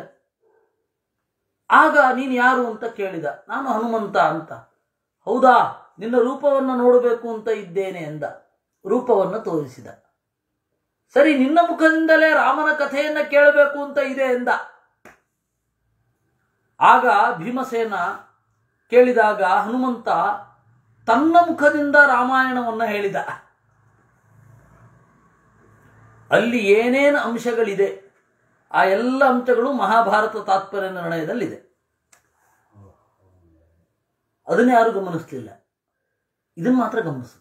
ಆಗ ನೀನು ಯಾರು ಅಂತ ಕೇಳಿದ ನಾನು ಹನುಮಂತ ಅಂತ ಹೌದಾ ನಿನ್ನ ರೂಪವನ್ನು ನೋಡಬೇಕು ಅಂತ ಇದ್ದೇನೆ ಎಂದ ರೂಪವನ್ನು ತೋರಿಸಿದ ಸರಿ ನಿನ್ನ ಮುಖದಿಂದಲೇ ರಾಮನ ಕಥೆಯನ್ನ ಕೇಳಬೇಕು ಅಂತ ಇದೆ ಎಂದ ಆಗ ಭೀಮಸೇನ ಕೇಳಿದಾಗ ಹನುಮಂತ ತನ್ನ ಮುಖದಿಂದ ರಾಮಾಯಣವನ್ನ ಹೇಳಿದ ಅಲ್ಲಿ ಏನೇನು ಅಂಶಗಳಿದೆ ಆ ಎಲ್ಲ ಅಂಶಗಳು ಮಹಾಭಾರತ ತಾತ್ಪರ್ಯ ನಿರ್ಣಯದಲ್ಲಿದೆ ಅದನ್ನ ಯಾರು ಗಮನಿಸ್ಲಿಲ್ಲ ಇದನ್ನ ಮಾತ್ರ ಗಮನಿಸಿದ್ರು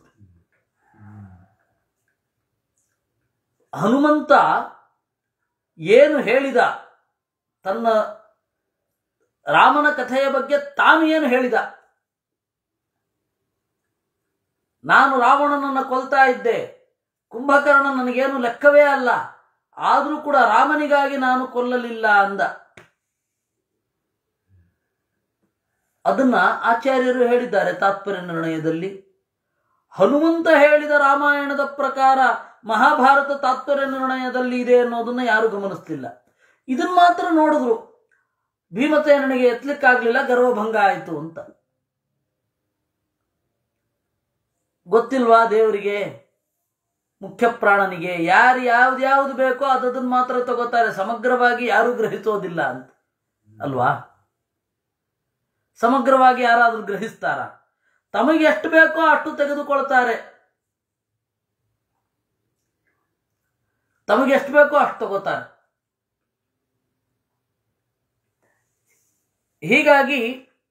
ಹನುಮಂತ ಏನು ಹೇಳಿದ ತನ್ನ ರಾಮನ ಕಥೆಯ ಬಗ್ಗೆ ತಾನು ಏನು ಹೇಳಿದ ನಾನು ರಾವಣನನ್ನ ಕೊಲ್ತಾ ಇದ್ದೆ ಕುಂಭಕರ್ಣ ನನಗೇನು ಲೆಕ್ಕವೇ ಅಲ್ಲ ಆದರೂ ಕೂಡ ರಾಮನಿಗಾಗಿ ನಾನು ಕೊಲ್ಲಲಿಲ್ಲ ಅಂದ ಅದನ್ನ ಆಚಾರ್ಯರು ಹೇಳಿದ್ದಾರೆ ತಾತ್ಪರ್ಯ ನಿರ್ಣಯದಲ್ಲಿ ಹನುಮಂತ ಹೇಳಿದ ರಾಮಾಯಣದ ಪ್ರಕಾರ ಮಹಾಭಾರತ ತಾತ್ಪರ್ಯ ನಿರ್ಣಯದಲ್ಲಿ ಇದೆ ಅನ್ನೋದನ್ನ ಯಾರು ಗಮನಿಸ್ತಿಲ್ಲ ಇದನ್ನ ಮಾತ್ರ ನೋಡಿದ್ರು ಭೀಮಸೇನಿಗೆ ಎತ್ತಲಿಕ್ಕಾಗ್ಲಿಲ್ಲ ಗರ್ವಭಂಗ ಆಯಿತು ಅಂತ ಗೊತ್ತಿಲ್ವಾ ದೇವರಿಗೆ ಮುಖ್ಯ ಪ್ರಾಣನಿಗೆ ಯಾರು ಯಾವ್ದು ಯಾವ್ದು ಬೇಕೋ ಅದನ್ನ ಮಾತ್ರ ತಗೋತಾರೆ ಸಮಗ್ರವಾಗಿ ಯಾರು ಗ್ರಹಿಸೋದಿಲ್ಲ ಅಂತ ಅಲ್ವಾ ಸಮಗ್ರವಾಗಿ ಯಾರಾದ್ರೂ ಗ್ರಹಿಸ್ತಾರ ತಮಗೆ ಎಷ್ಟು ಬೇಕೋ ಅಷ್ಟು ತೆಗೆದುಕೊಳ್ತಾರೆ ತಮಗೆ ಎಷ್ಟು ಬೇಕೋ ಅಷ್ಟು ತಗೋತಾರೆ ಹೀಗಾಗಿ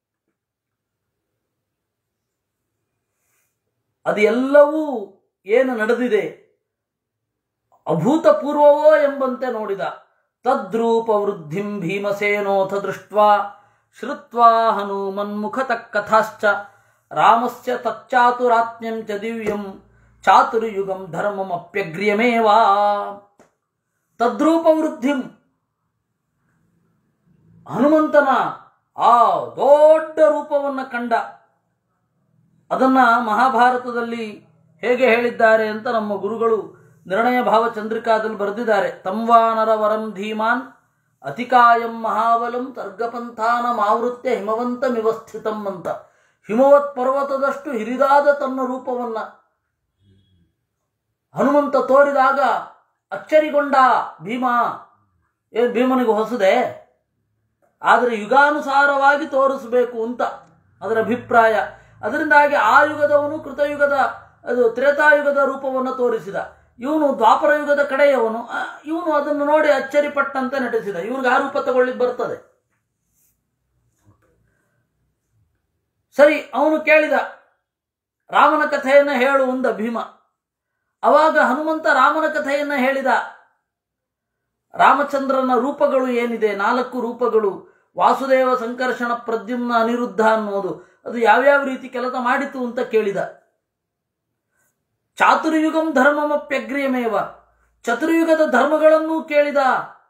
ಅದೆಲ್ಲವೂ ಏನು ನಡೆದಿದೆ ಅಭೂತಪೂರ್ವವೋ ಎಂಬಂತೆ ನೋಡಿದ ತದ್ರೂಪ ವೃದ್ಧಿಂ ಭೀಮಸೇನೋಥ ದೃಷ್ಟ್ವಾ ಶ್ರುತ್ವಾ ಹನುಮನ್ಮುಖತಃ ಕಥಾಶ್ಚ ರಾಮಸ್ಯ ತಚ್ಚಾತುರಾತ್ಮ್ಯಂ ಚ ದಿವ್ಯಂ ಚಾತುರ್ಯುಗಂ ಧರ್ಮಮಪ್ಯಗ್ರ್ಯಮೇವಾ ತದ್ರೂಪ ವೃದ್ಧಿಂ ಹನುಮಂತನ ಆ ದೊಡ್ಡ ರೂಪವನ್ನು ಕಂಡ ಅದನ್ನ ಮಹಾಭಾರತದಲ್ಲಿ ಹೇಗೆ ಹೇಳಿದ್ದಾರೆ ಅಂತ ನಮ್ಮ ಗುರುಗಳು ನಿರ್ಣಯ ಭಾವ ಚಂದ್ರಿಕಾದಲ್ಲಿ ಬರೆದಿದ್ದಾರೆ ತಂವಾನರ ವರಂ ಧೀಮಾನ್ ಅತಿಕಾಯಂ ಮಹಾಬಲಂ ತರ್ಗಪಂಥಾನ ಮಾವೃತ್ಯ ಹಿಮವಂತ ಮಿವಸ್ಥಿತಂ ಅಂತ ಹಿಮವತ್ ಪರ್ವತದಷ್ಟು ಹಿರಿದಾದ ತನ್ನ ರೂಪವನ್ನ ಹನುಮಂತ ತೋರಿದಾಗ ಅಚ್ಚರಿಗೊಂಡ ಭೀಮ ಏನ್ ಭೀಮನಿಗೆ ಹೊಸದೆ ಆದರೆ ಯುಗಾನುಸಾರವಾಗಿ ತೋರಿಸಬೇಕು ಅಂತ ಅದರ ಅಭಿಪ್ರಾಯ ಅದರಿಂದಾಗಿ ಆ ಯುಗದವನು ಕೃತಯುಗದ ಅದು ತ್ರೇತಾಯುಗದ ರೂಪವನ್ನು ತೋರಿಸಿದ ಇವನು ದ್ವಾಪರ ಯುಗದ ಕಡೆಯವನು ಆ, ಇವನು ಅದನ್ನು ನೋಡಿ ಅಚ್ಚರಿಪಟ್ಟಂತೆ ನಟಿಸಿದ ಇವ್ರಿಗೆ ಆ ರೂಪ ತಗೊಳ್ಳಿಕ್ ಬರ್ತದೆ ಸರಿ ಅವನು ಕೇಳಿದ ರಾಮನ ಕಥೆಯನ್ನ ಹೇಳು ಅಂದ ಭೀಮ ಅವಾಗ ಹನುಮಂತ ರಾಮನ ಕಥೆಯನ್ನ ಹೇಳಿದ ರಾಮಚಂದ್ರನ ರೂಪಗಳು ಏನಿದೆ ನಾಲ್ಕು ರೂಪಗಳು ವಾಸುದೇವ ಸಂಕರ್ಷಣ ಪ್ರದ್ಯುಮ್ನ ಅನಿರುದ್ಧ ಅನ್ನೋದು ಅದು ಯಾವ್ಯಾವ ರೀತಿ ಕೆಲಸ ಮಾಡಿತು ಅಂತ ಕೇಳಿದ ಚಾತುರ್ಯುಗಂ ಧರ್ಮಮಪ್ಯಗ್ರಿಯಮೇವ ಚತುರ್ಯುಗದ ಧರ್ಮಗಳನ್ನೂ ಕೇಳಿದ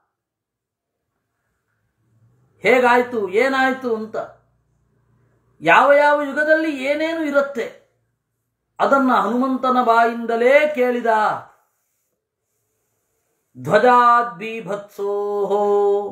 ಹೇಗಾಯ್ತು ಏನಾಯ್ತು ಅಂತ ಯಾವ ಯಾವ ಯುಗದಲ್ಲಿ ಏನೇನು ಇರುತ್ತೆ ಅದನ್ನ ಹನುಮಂತನ ಬಾಯಿಂದಲೇ ಕೇಳಿದ ಧ್ವಜಾದ್ಬೀಭತ್ಸೋಹೋ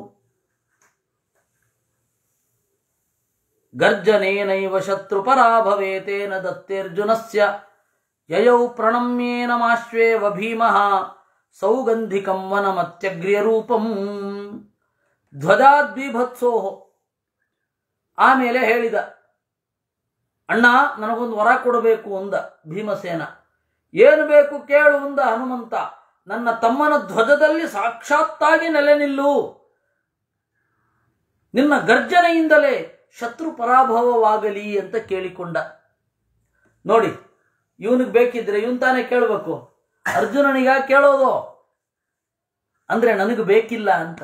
ಗರ್ಜನೇನೈವ ಶತ್ರುಪರಾಭವೇತೇನ ದತ್ತೇರ್ಜುನಸ್ಯ ಯಯೌ ಪ್ರಣಮ್ಯೇನಮಾಶ್ವೇವ ಭೀಮಃ ಸೌಗಂಧಿಕಂ ವನಮತ್ಯಗ್ರ್ಯರೂಪಂ ಧ್ವಜಾದ್ಬೀಭತ್ಸೋಹೋ ಆಮೇಲೆ ಹೇಳಿದ ಅಣ್ಣ ನನಗೊಂದು ವರ ಕೊಡಬೇಕು ಅಂದ ಭೀಮಸೇನ ಏನು ಬೇಕು ಕೇಳು ಅಂದ ಹನುಮಂತ ನನ್ನ ತಮ್ಮನ ಧ್ವಜದಲ್ಲಿ ಸಾಕ್ಷಾತ್ತಾಗಿ ನೆಲೆ ನಿಲ್ಲು ನಿನ್ನ ಗರ್ಜನೆಯಿಂದಲೇ ಶತ್ರು ಪರಾಭವವಾಗಲಿ ಅಂತ ಕೇಳಿಕೊಂಡ ನೋಡಿ ಇವನಿಗೆ ಬೇಕಿದ್ರೆ ಇವನ್ ತಾನೇ ಕೇಳಬೇಕು ಅರ್ಜುನನಿಗ ಕೇಳೋದು ಅಂದ್ರೆ ನನಗೆ ಬೇಕಿಲ್ಲ ಅಂತ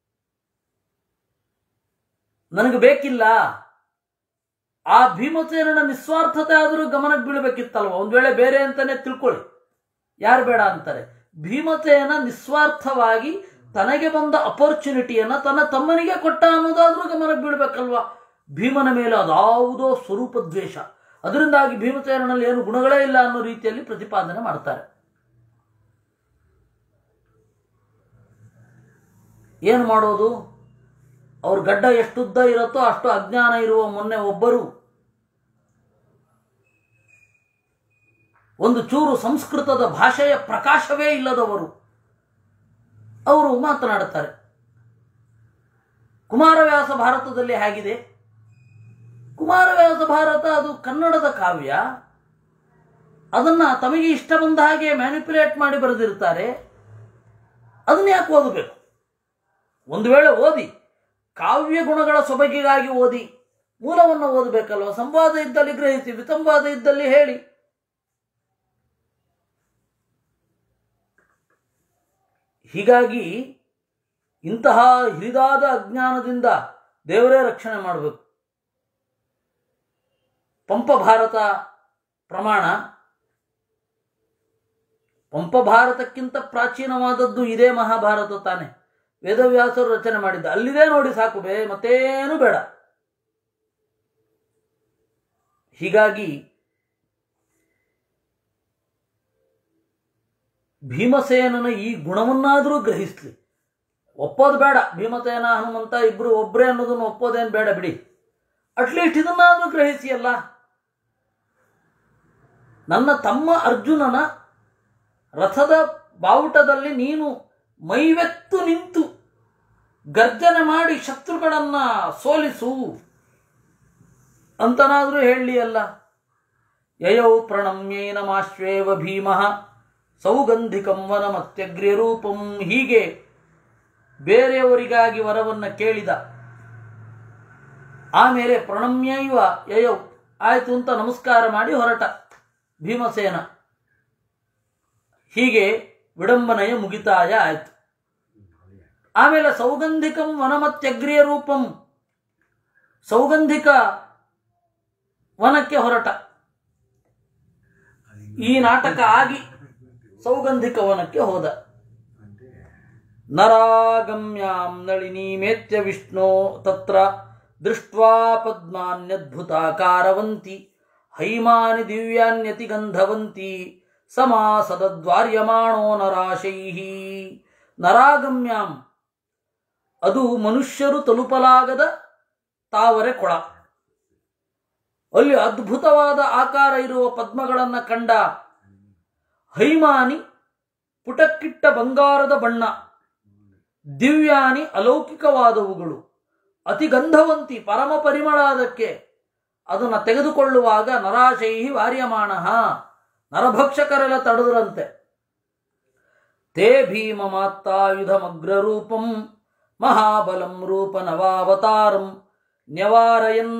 ನನಗೆ ಬೇಕಿಲ್ಲ ಆ ಭೀಮಸೇನನ ನಿಸ್ವಾರ್ಥತೆ ಆದರೂ ಗಮನಕ್ಕೆ ಬೀಳ್ಬೇಕಿತ್ತಲ್ವ ಒಂದ್ ವೇಳೆ ಬೇರೆ ಅಂತಾನೆ ತಿಳ್ಕೊಳ್ಳಿ ಯಾರು ಬೇಡ ಅಂತಾರೆ ಭೀಮಸೇನ ನಿಸ್ವಾರ್ಥವಾಗಿ ತನಗೆ ಬಂದ ಅಪರ್ಚುನಿಟಿಯನ್ನ ತನ್ನ ತಮ್ಮನಿಗೆ ಕೊಟ್ಟ ಅನ್ನೋದಾದ್ರೂ ಗಮನಕ್ಕೆ ಬೀಳ್ಬೇಕಲ್ವಾ ಭೀಮನ ಮೇಲೆ ಅದಾವುದೋ ಸ್ವರೂಪ ದ್ವೇಷ ಅದರಿಂದಾಗಿ ಭೀಮಸೇನಲ್ಲಿ ಏನು ಗುಣಗಳೇ ಇಲ್ಲ ಅನ್ನೋ ರೀತಿಯಲ್ಲಿ ಪ್ರತಿಪಾದನೆ ಮಾಡ್ತಾರೆ ಏನು ಮಾಡೋದು ಅವ್ರ ಗಡ್ಡ ಎಷ್ಟುದ್ದ ಇರುತ್ತೋ ಅಷ್ಟು ಅಜ್ಞಾನ ಇರುವ ಮೊನ್ನೆ ಒಬ್ಬರು ಒಂದು ಚೂರು ಸಂಸ್ಕೃತದ ಭಾಷೆಯ ಪ್ರಕಾಶವೇ ಇಲ್ಲದವರು ಅವರು ಮಾತನಾಡುತ್ತಾರೆ ಕುಮಾರವ್ಯಾಸ ಭಾರತದಲ್ಲಿ ಹೇಗಿದೆ ಕುಮಾರವ್ಯಾಸ ಭಾರತ ಅದು ಕನ್ನಡದ ಕಾವ್ಯ ಅದನ್ನ ತಮಗೆ ಇಷ್ಟ ಬಂದ ಹಾಗೆ ಮ್ಯಾನಿಪುಲೇಟ್ ಮಾಡಿ ಬರೆದಿರ್ತಾರೆ ಅದನ್ನ ಯಾಕೆ ಓದಬೇಕು ಒಂದು ವೇಳೆ ಓದಿ ಕಾವ್ಯ ಗುಣಗಳ ಸೊಬಗಿಗಾಗಿ ಓದಿ ಮೂಲವನ್ನು ಓದಬೇಕಲ್ವ ಸಂವಾದ ಇದ್ದಲ್ಲಿ ಗ್ರಹಿಸಿ ವಿಸಂವಾದ ಇದ್ದಲ್ಲಿ ಹೇಳಿ ಹೀಗಾಗಿ ಇಂತಹ ಹಿರಿದಾದ ಅಜ್ಞಾನದಿಂದ ದೇವರೇ ರಕ್ಷಣೆ ಮಾಡಬೇಕು ಪಂಪ ಭಾರತ ಪ್ರಮಾಣ ಪಂಪ ಭಾರತಕ್ಕಿಂತ ಪ್ರಾಚೀನವಾದದ್ದು ಇದೇ ಮಹಾಭಾರತ ತಾನೆ ವೇದವ್ಯಾಸರು ರಚನೆ ಮಾಡಿದ್ದ ಅಲ್ಲಿದೆ ನೋಡಿ ಸಾಕು ಬೇ ಮತ್ತೇನು ಬೇಡ ಹೀಗಾಗಿ ಭೀಮಸೇನನ ಈ ಗುಣವನ್ನಾದರೂ ಗ್ರಹಿಸ್ಲಿ ಒಪ್ಪೋದು ಬೇಡ ಭೀಮಸೇನ ಹನುಮಂತ ಇಬ್ರು ಒಬ್ಬರೇ ಅನ್ನೋದನ್ನು ಒಪ್ಪೋದೇನು ಬೇಡ ಬಿಡಿ ಅಟ್ಲೀಸ್ಟ್ ಇದನ್ನಾದರೂ ಗ್ರಹಿಸಿಯಲ್ಲ ನನ್ನ ತಮ್ಮ ಅರ್ಜುನನ ರಥದ ಬಾವುಟದಲ್ಲಿ ನೀನು ಮೈವೆತ್ತು ನಿಂತು ಗರ್ಜನೆ ಮಾಡಿ ಶತ್ರುಗಳನ್ನ ಸೋಲಿಸು ಅಂತನಾದರೂ ಹೇಳಲಿಯಲ್ಲ ಯಯೌ ಪ್ರಣಮ್ಯೇನಮಾಶ್ವೇವ ಭೀಮಃ ಸೌಗಂಧಿಕಂ ವನಮತ್ಯಗ್ರ್ಯ ರೂಪಂ ಹೀಗೆ ಬೇರೆಯವರಿಗಾಗಿ ವರವನ್ನು ಕೇಳಿದ ಆಮೇಲೆ ಪ್ರಣಮ್ಯೈವ ಯಯೌ ಆಯ್ತು ಅಂತ ನಮಸ್ಕಾರ ಮಾಡಿ ಹೊರಟ ಭೀಮಸೇನ ಹೀಗೆ ವಿಡಂಬನೆಯ ಮುಗಿತಾಯ ಆಯ್ತು ಆಮೇಲೆ ಸೌಗಂಧಿಕಂ ವನಮತ್ಯಗ್ರಿಯ ರೂಪಂ ಸೌಗಂಧಿಕ ವನಕ್ಕೆ ಹೊರಟ ಈ ನಾಟಕ ಆಗಿ ಸೌಗಂಧಿಕ ವನಕ್ಕೆ ಹೋದ ನರಾಗಮ್ಯಾಂ ನಳಿನೀಮೇತ್ಯ ವಿಷ್ಣೋ ತತ್ರ ದೃಷ್ಟ್ವಾ ಪದ್ಮಾನ್ಯದ್ಭುತಾಕಾರವಂತಿ ಹೈಮಾನಿ ದಿವ್ಯಾನ್ಯತಿ ಗಂಧವಂತಿ ಸಮಾಸದದ್ವಾರ್ಯಮಾಣೋ ನರಾಶೈಃ ನರಾಗಮ್ಯಾಂ ಅದು ಮನುಷ್ಯರು ತಲುಪಲಾಗದ ತಾವರೆ ಕೊಳ ಅಲ್ಲಿ ಅದ್ಭುತವಾದ ಆಕಾರ ಇರುವ ಪದ್ಮಗಳನ್ನು ಕಂಡ ಹೈಮಾನಿ ಪುಟಕ್ಕಿಟ್ಟ ಬಂಗಾರದ ಬಣ್ಣ ದಿವ್ಯಾನಿ ಅಲೌಕಿಕವಾದವುಗಳು ಅತಿ ಗಂಧವಂತಿ ಪರಮ ಪರಿಮಳ ಅದಕ್ಕೆ ಅದನ್ನು ತೆಗೆದುಕೊಳ್ಳುವಾಗ ನರಾಶೈಹಿ ವಾರ್ಯಮಾಣ ನರಭಕ್ಷಕರೆಲ್ಲ ತಡೆದರಂತೆ ತೇ ಭೀಮ ಮಾತ್ತಾಯುಧಮಗ್ರರೂಪಂ ಮಹಾಬಲಂ ರೂಪ ನವಾವತಾರಂ ನ್ಯವಾರಯನ್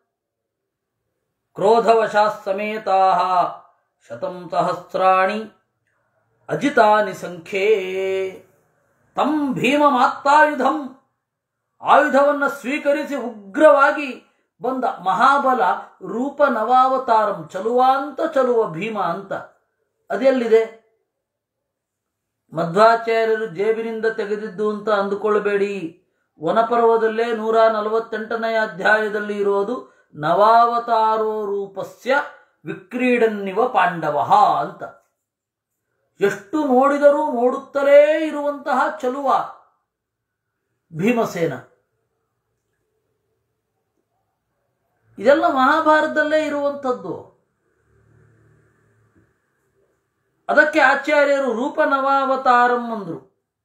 ಕ್ರೋಧವಶಾತ್ ಸಮೇತಾ ಶತಂ ಸಹಸ್ರಾಣಿ ಅಜಿತಾನಿ ಸಂಖ್ಯೇ ತಂ ಭೀಮ ಮಾತ್ತಾಯುಧಂ ಆಯುಧವನ್ನು ಸ್ವೀಕರಿಸಿ ಉಗ್ರವಾಗಿ ಬಂದ ಮಹಾಬಲ ರೂಪ ನವಾವತಾರಂ ಚಲುವಾಂತ ಚಲುವ ಭೀಮ ಅಂತ ಅದೆಲ್ಲಿದೆ ಮಧ್ವಾಚಾರ್ಯರು ಜೇಬಿನಿಂದ ತೆಗೆದಿದ್ದು ಅಂತ ಅಂದುಕೊಳ್ಳಬೇಡಿ ವನಪರ್ವದಲ್ಲೇ ನೂರ ನಲವತ್ತೆಂಟನೆಯ ಅಧ್ಯಾಯದಲ್ಲಿ ಇರೋದು ನವಾವತಾರೋ ರೂಪಸ್ಯ ವಿಕ್ರೀಡನ್ನಿವ ಪಾಂಡವ ಅಂತ ಎಷ್ಟು ನೋಡಿದರೂ ನೋಡುತ್ತಲೇ ಇರುವಂತಹ ಚಲುವ ಭೀಮಸೇನ ಇದೆಲ್ಲ ಮಹಾಭಾರತದಲ್ಲೇ ಇರುವಂಥದ್ದು ಅದಕ್ಕೆ ಆಚಾರ್ಯರು ರೂಪನವಾವತಾರಂ ಅಂದ್ರು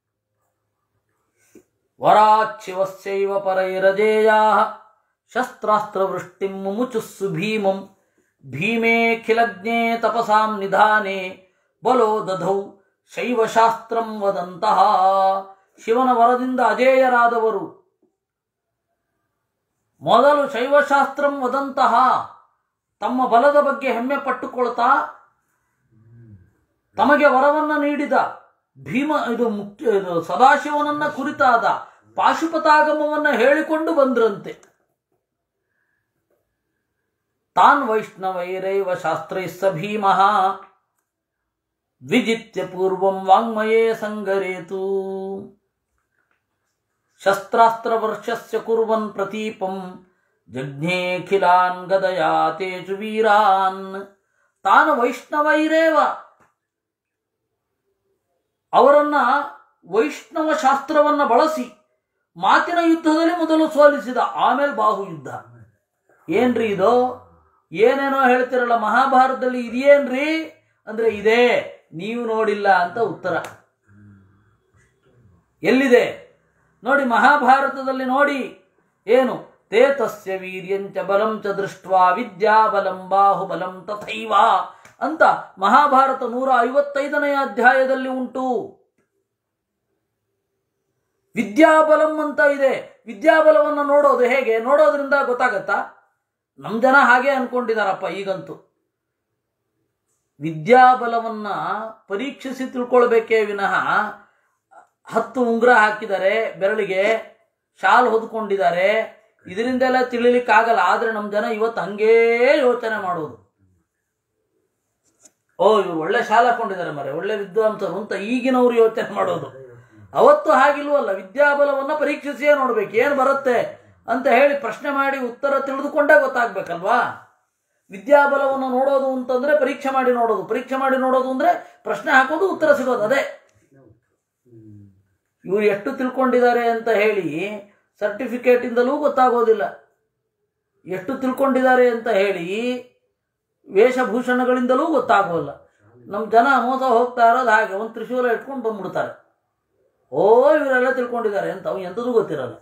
ವರಾಚ್ಯವಸ್ಯೈವ ಪರೈರಜೇಯಾ ಶಸ್ತ್ರಾಸ್ತ್ರವೃಷ್ಟಿಂ ಮುಮುಚುಸ್ಸು ಭೀಮಂ ಭೀಮೇಖಿಲಜ್ಞೇ ತಪಸಾಂ ನಿಧಾನೆ ಬಲೋ ದಧೌ ಶೈವಶಾಸ್ತ್ರಂ ವದಂತಹ ಶಿವನ ವರದಿಂದ ಅಜೇಯರಾದವರು ಮೊದಲು ಶೈವಶಾಸ್ತ್ರಂ ವದಂತಹ ತಮ್ಮ ಬಲದ ಬಗ್ಗೆ ಹೆಮ್ಮೆ ಪಟ್ಟುಕೊಳ್ತಾ ತಮಗೆ ವರವನ್ನ ನೀಡಿದ ಭೀಮ ಇದು ಮುಖ್ಯ ಇದು ಸದಾಶಿವನನ್ನ ಕುರಿತಾದ ಪಾಶುಪತಾಗಮವನ್ನ ಹೇಳಿಕೊಂಡು ಬಂದ್ರಂತೆ ತಾನ್ ವೈಷ್ಣವೈರೈವ ಶಾಸ್ತ್ರೈಸ್ಸ ಭೀಮಃ ದ್ವಿಜಿತ್ಯ ಪೂರ್ವಂ ವಾಂಗ್ಮಯೇ ಸಂಗರೇತು ಶಸ್ತ್ರಾಸ್ತ್ರವರ್ಷಸ್ಯ ಕುರ್ವನ್ ಪ್ರತೀಪಂ ಜಜ್ಞೇಖಿಲಾನ್ ಗದಯಾ ತೇಜು ವೀರಾನ್ ತಾನು ವೈಷ್ಣವೈರೇವ ಅವರನ್ನ ವೈಷ್ಣವ ಶಾಸ್ತ್ರವನ್ನ ಬಳಸಿ ಮಾತಿನ ಯುದ್ಧದಲ್ಲಿ ಮೊದಲು ಸೋಲಿಸಿದ ಆಮೇಲೆ ಬಾಹು ಯುದ್ಧ ಏನ್ರಿ ಇದು ಏನೇನೋ ಹೇಳ್ತಿರಲ್ಲ ಮಹಾಭಾರತದಲ್ಲಿ ಇದೇನ್ರಿ ಅಂದ್ರೆ ಇದೇ ನೀವು ನೋಡಿಲ್ಲ ಅಂತ ಉತ್ತರ ಎಲ್ಲಿದೆ ನೋಡಿ ಮಹಾಭಾರತದಲ್ಲಿ ನೋಡಿ ಏನು ತೇ ತಸ್ಯ ವೀರ್ಯಂಚ ಬಲಂ ಚ ದೃಷ್ಟ್ವಾ ವಿದ್ಯಾ ಬಲಂ ಬಾಹುಬಲಂ ತಥೈವ ಅಂತ ಮಹಾಭಾರತ ನೂರ ಐವತ್ತೈದನೆಯ ಅಧ್ಯಾಯದಲ್ಲಿ ಉಂಟು ವಿದ್ಯಾಬಲಂ ಅಂತ ಇದೆ ವಿದ್ಯಾಬಲವನ್ನು ನೋಡೋದು ಹೇಗೆ ನೋಡೋದ್ರಿಂದ ಗೊತ್ತಾಗತ್ತಾ ನಮ್ಮ ಜನ ಹಾಗೆ ಅನ್ಕೊಂಡಿದಾರಪ್ಪ ಈಗಂತೂ ವಿದ್ಯಾಬಲವನ್ನ ಪರೀಕ್ಷಿಸಿ ತಿಳ್ಕೊಳ್ಬೇಕೇ ವಿನಃ ಹತ್ತು ಉಂಗುರ ಹಾಕಿದ್ದಾರೆ ಬೆರಳಿಗೆ ಶಾಲ್ ಹೊದ್ಕೊಂಡಿದ್ದಾರೆ ಇದರಿಂದೆಲ್ಲ ತಿಳಿಲಿಕ್ಕಾಗಲ್ಲ ಆದ್ರೆ ನಮ್ಮ ಜನ ಇವತ್ತು ಹಂಗೇ ಯೋಚನೆ ಮಾಡೋದು ಓ ಇವ್ರು ಒಳ್ಳೆ ಶಾಲೆ ಹಾಕೊಂಡಿದ್ದಾರೆ ಮರೆ ಒಳ್ಳೆ ವಿದ್ವಾಂಸರು ಅಂತ ಈಗಿನವ್ರು ಯೋಚನೆ ಮಾಡೋದು ಅವತ್ತು ಹಾಗಿಲ್ವಲ್ಲ ವಿದ್ಯಾಬಲವನ್ನ ಪರೀಕ್ಷಿಸಿಯೇ ನೋಡ್ಬೇಕು ಏನು ಬರುತ್ತೆ ಅಂತ ಹೇಳಿ ಪ್ರಶ್ನೆ ಮಾಡಿ ಉತ್ತರ ತಿಳಿದುಕೊಂಡೇ ಗೊತ್ತಾಗ್ಬೇಕಲ್ವಾ ವಿದ್ಯಾಬಲವನ್ನು ನೋಡೋದು ಅಂತಂದ್ರೆ ಪರೀಕ್ಷೆ ಮಾಡಿ ನೋಡೋದು ಪರೀಕ್ಷೆ ಮಾಡಿ ನೋಡೋದು ಅಂದ್ರೆ ಪ್ರಶ್ನೆ ಹಾಕೋದು ಉತ್ತರ ಸಿಗೋದು ಅದೇ ಇವರು ಎಷ್ಟು ತಿಳ್ಕೊಂಡಿದ್ದಾರೆ ಅಂತ ಹೇಳಿ ಸರ್ಟಿಫಿಕೇಟ್ ಇಂದಲೂ ಗೊತ್ತಾಗೋದಿಲ್ಲ ಎಷ್ಟು ತಿಳ್ಕೊಂಡಿದ್ದಾರೆ ಅಂತ ಹೇಳಿ ವೇಷಭೂಷಣಗಳಿಂದಲೂ ಗೊತ್ತಾಗೋಲ್ಲ ನಮ್ಮ ಜನ ಮೋಸ ಹೋಗ್ತಾ ಇರೋದು ಹಾಗೆ ಒಂದು ತ್ರಿಶೂಲ ಇಟ್ಕೊಂಡು ಬಂದ್ಬಿಡ್ತಾರೆ ಓ ಇವರೆಲ್ಲ ತಿಳ್ಕೊಂಡಿದ್ದಾರೆ ಅಂತ ಅವು ಎಂಥದೂ ಗೊತ್ತಿರಲ್ಲ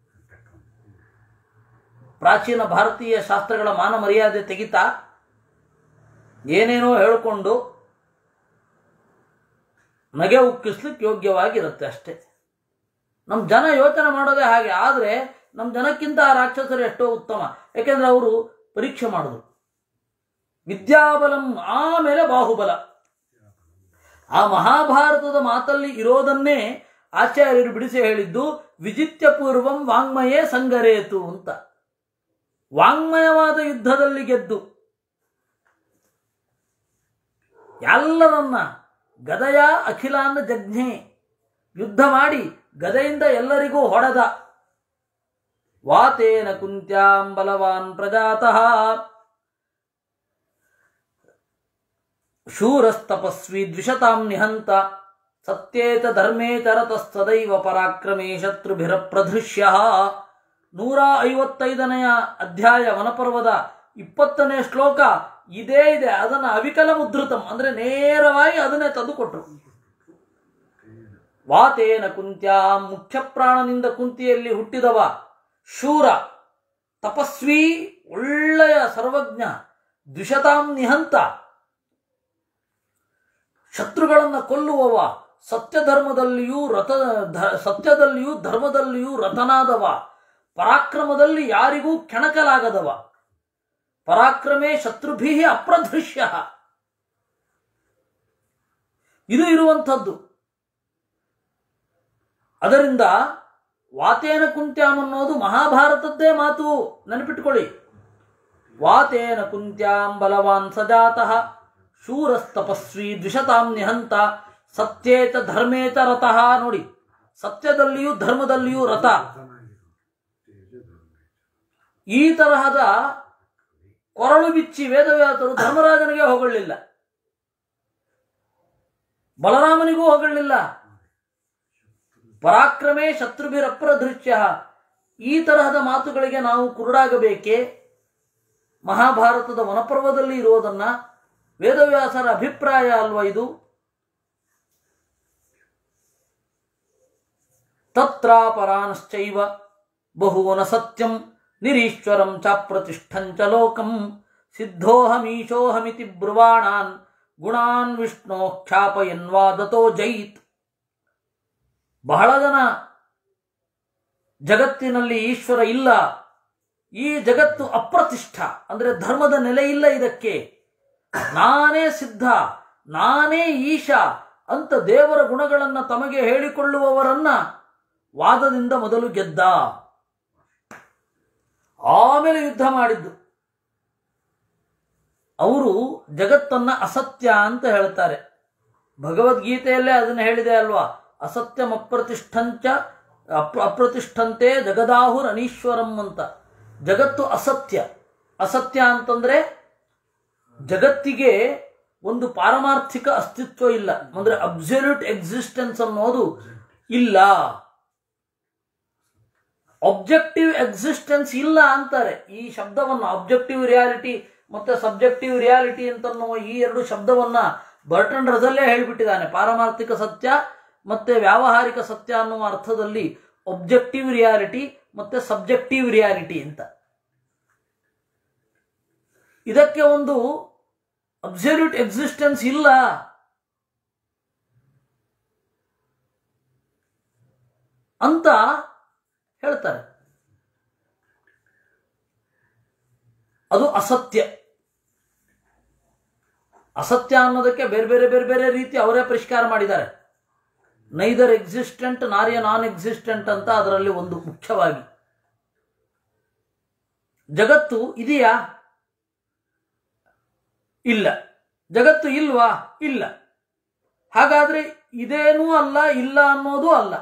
ಪ್ರಾಚೀನ ಭಾರತೀಯ ಶಾಸ್ತ್ರಗಳ ಮಾನ ಮರ್ಯಾದೆ ತೆಗಿತಾ ಏನೇನೋ ಹೇಳಿಕೊಂಡು ನಗೆ ಉಕ್ಕಿಸ್ಲಿಕ್ಕೆ ಯೋಗ್ಯವಾಗಿರುತ್ತೆ ಅಷ್ಟೇ ನಮ್ಮ ಜನ ಯೋಚನೆ ಮಾಡೋದೇ ಹಾಗೆ ಆದರೆ ನಮ್ಮ ಜನಕ್ಕಿಂತ ಆ ರಾಕ್ಷಸರು ಎಷ್ಟೋ ಉತ್ತಮ ಯಾಕೆಂದ್ರೆ ಅವರು ಪರೀಕ್ಷೆ ಮಾಡಿದ್ರು ವಿದ್ಯಾಬಲಂ ಆಮೇಲೆ ಬಾಹುಬಲ ಆ ಮಹಾಭಾರತದ ಮಾತಲ್ಲಿ ಇರೋದನ್ನೇ ಆಚಾರ್ಯರು ಬಿಡಿಸಿ ಹೇಳಿದ್ದು ವಿಜಿತ್ಯ ಪೂರ್ವಂ ವಾಂಗ್ಮಯೇ ಸಂಗರೇತು ಅಂತ ವಾಂಗ್ಮಯವಾದ ಯುದ್ಧದಲ್ಲಿ ಗೆದ್ದು ಎಲ್ಲರನ್ನ ಗದಯ ಅಖಿಲಾನ್ನ ಜಜ್ಞೆ ಯುದ್ಧ ಮಾಡಿ ಗದೆಯಿಂದ ಎಲ್ಲರಿಗೂ ಹೊಡೆದ ವಾತೇನ ಕುಂತ್ಯಾಂ ಬಲವಾನ್ ಪ್ರಜಾತಃ ಶೂರಸ್ತಪಸ್ವಿ ದ್ವಿಷತಾಂ ನಿಹಂತ ಸತ್ಯೇತ ಧರ್ಮೇತ ರತಸ್ತದೈವ ಪರಾಕ್ರಮೇ ಶತ್ರುಭಿರ ಪ್ರಧೃಶ್ಯ ನೂರ ಐವತ್ತೈದನೆಯ ಅಧ್ಯಾಯ ವನಪರ್ವದ ಇಪ್ಪತ್ತನೇ ಶ್ಲೋಕ ಇದೇ ಇದೆ ಅದನ್ನ ಅವಿಕಲ ಮುದ್ರಿತಂ ಅಂದ್ರೆ ನೇರವಾಗಿ ಅದನ್ನೇ ತಂದುಕೊಟ್ರು ವಾತೇನ ಕುಂತ್ಯ ಮುಖ್ಯ ಪ್ರಾಣನಿಂದ ಕುಂತಿಯಲ್ಲಿ ಹುಟ್ಟಿದವ ಶೂರ ತಪಸ್ವಿ ಒಳ್ಳೆಯ ಸರ್ವಜ್ಞ ದ್ವಿಷತಾಂ ನಿಹಂತ ಶತ್ರುಗಳನ್ನ ಕೊಲ್ಲುವವ ಸತ್ಯಧರ್ಮದಲ್ಲಿಯೂ ರಥ ಧ- ಸತ್ಯದಲ್ಲಿಯೂ ಧರ್ಮದಲ್ಲಿಯೂ ರಥನಾದವ ಪರಾಕ್ರಮದಲ್ಲಿ ಯಾರಿಗೂ ಕೆಣಕಲಾಗದವ ಪರಾಕ್ರಮೇ ಶತ್ರುಭಿ ಅಪ್ರದೃಶ್ಯ ಇದು ಇರುವಂಥದ್ದು ಅದರಿಂದ ವಾತೇನ ಕುಂತ್ಯಾಂ ಅನ್ನೋದು ಮಹಾಭಾರತದ್ದೇ ಮಾತು ನೆನಪಿಟ್ಕೊಳ್ಳಿ ವಾತೇನ ಕುಂತ್ಯಾಂ ಬಲವಾನ್ ಸಜಾತಃ ಶೂರಸ್ತಪಸ್ವಿ ದ್ವಿಷತಾಂ ನಿಹಂತ ಸತ್ಯೇತ ಧರ್ಮೇತ ರಥಃ ನೋಡಿ ಸತ್ಯದಲ್ಲಿಯೂ ಧರ್ಮದಲ್ಲಿಯೂ ರಥ ಈ ತರಹದ ಕೊರಳು ಬಿಚ್ಚಿ ವೇದವ್ಯಾಸರು ಧರ್ಮರಾಜನಿಗೆ ಹೊಗಳಿಲ್ಲ ಬಲರಾಮನಿಗೂ ಹೊಗಳಿಲ್ಲ ಪರಾಕ್ರಮೇ ಶತ್ರುಭಿರಪ್ರದೃಶ್ಯ ಈ ತರಹದ ಮಾತುಗಳಿಗೆ ನಾವು ಕುರುಡಾಗಬೇಕೇ ಮಹಾಭಾರತದ ವನಪರ್ವದಲ್ಲಿ ಇರುವುದನ್ನ ವೇದವ್ಯಾಸರ ಅಭಿಪ್ರಾಯ ಅಲ್ವಾ ಇದು ತತ್ರಾಪರಾಂಶ್ಚೈವ ಬಹೂನ ಸತ್ಯಂ ನಿರೀಶ್ವರಂ ಚಾಪ್ರತಿಷ್ಠಂಚ ಲೋಕಂ ಸಿದ್ಧೋಹಮೀಶೋಹಮಿತಿ ಬ್ರುವಾಣಾನ್ ಗುಣಾನ್ ವಿಷ್ಣೋ ಖ್ಯಾಪಯನ್ವಾದತೋ ಜೈತ್ ಬಹಳ ಜನ ಜಗತ್ತಿನಲ್ಲಿ ಈಶ್ವರ ಇಲ್ಲ ಈ ಜಗತ್ತು ಅಪ್ರತಿಷ್ಠ ಅಂದ್ರೆ ಧರ್ಮದ ನೆಲೆ ಇಲ್ಲ ಇದಕ್ಕೆ ನಾನೇ ಸಿದ್ಧ ನಾನೇ ಈಶಾ ಅಂತ ದೇವರ ಗುಣಗಳನ್ನು ತಮಗೆ ಹೇಳಿಕೊಳ್ಳುವವರನ್ನ ವಾದದಿಂದ ಮೊದಲು ಗೆದ್ದ ಆಮೇಲೆ ಯುದ್ಧ ಮಾಡಿದ್ದು ಅವರು ಜಗತ್ತನ್ನ ಅಸತ್ಯ ಅಂತ ಹೇಳ್ತಾರೆ ಭಗವದ್ಗೀತೆಯಲ್ಲೇ ಅದನ್ನು ಹೇಳಿದೆ ಅಲ್ವಾ ಅಸತ್ಯಂ ಅಪ್ರತಿಷ್ಠಂಚ ಅಪ್ರ ಅಪ್ರತಿಷ್ಠಂತೆ ಜಗದಾಹುರ್ ಅನೀಶ್ವರಂ ಅಂತ ಜಗತ್ತು ಅಸತ್ಯ ಅಸತ್ಯ ಅಂತಂದ್ರೆ ಜಗತ್ತಿಗೆ ಒಂದು ಪಾರಮಾರ್ಥಿಕ ಅಸ್ತಿತ್ವ ಇಲ್ಲ ಅಂದ್ರೆ ಅಬ್ಸಲ್ಯೂಟ್ ಎಕ್ಸಿಸ್ಟೆನ್ಸ್ ಅನ್ನೋದು ಇಲ್ಲ ಒಬ್ಜೆಕ್ಟಿವ್ ಎಕ್ಸಿಸ್ಟೆನ್ಸ್ ಇಲ್ಲ ಅಂತಾರೆ ಈ ಶಬ್ದವನ್ನು ಆಬ್ಜೆಕ್ಟಿವ್ ರಿಯಾಲಿಟಿ ಮತ್ತೆ ಸಬ್ಜೆಕ್ಟಿವ್ ರಿಯಾಲಿಟಿ ಅಂತನ್ನುವ ಈ ಎರಡು ಶಬ್ದವನ್ನ ಬರ್ಟನ್ ರಸಲ್ಲೇ ಹೇಳಿಬಿಟ್ಟಿದ್ದಾನೆ ಪಾರಮಾರ್ಥಿಕ ಸತ್ಯ ಮತ್ತೆ ವ್ಯಾವಹಾರಿಕ ಸತ್ಯ ಅನ್ನುವ ಅರ್ಥದಲ್ಲಿ ಒಬ್ಜೆಕ್ಟಿವ್ ರಿಯಾಲಿಟಿ ಮತ್ತೆ ಸಬ್ಜೆಕ್ಟಿವ್ ರಿಯಾಲಿಟಿ ಅಂತ ಇದಕ್ಕೆ ಒಂದು ಅಬ್ಸಲ್ಯೂಟ್ ಎಕ್ಸಿಸ್ಟೆನ್ಸ್ ಇಲ್ಲ ಅಂತ ಹೇಳ್ತಾರೆ ಅದು ಅಸತ್ಯ ಅಸತ್ಯ ಅನ್ನೋದಕ್ಕೆ ಬೇರೆ ಬೇರೆ ಬೇರೆ ಬೇರೆ ರೀತಿ ಅವರೇ ಪರಿಷ್ಕಾರ ಮಾಡಿದ್ದಾರೆ neither existent nor non existent ಅಂತ ಅದರಲ್ಲಿ ಒಂದು ಮುಖ್ಯವಾಗಿ ಜಗತ್ತು ಇದೆಯಾ ಇಲ್ಲ ಜಗತ್ತು ಇಲ್ವಾ ಇಲ್ಲ ಹಾಗಾದ್ರೆ ಇದೇನೂ ಅಲ್ಲ ಇಲ್ಲ ಅನ್ನೋದು ಅಲ್ಲ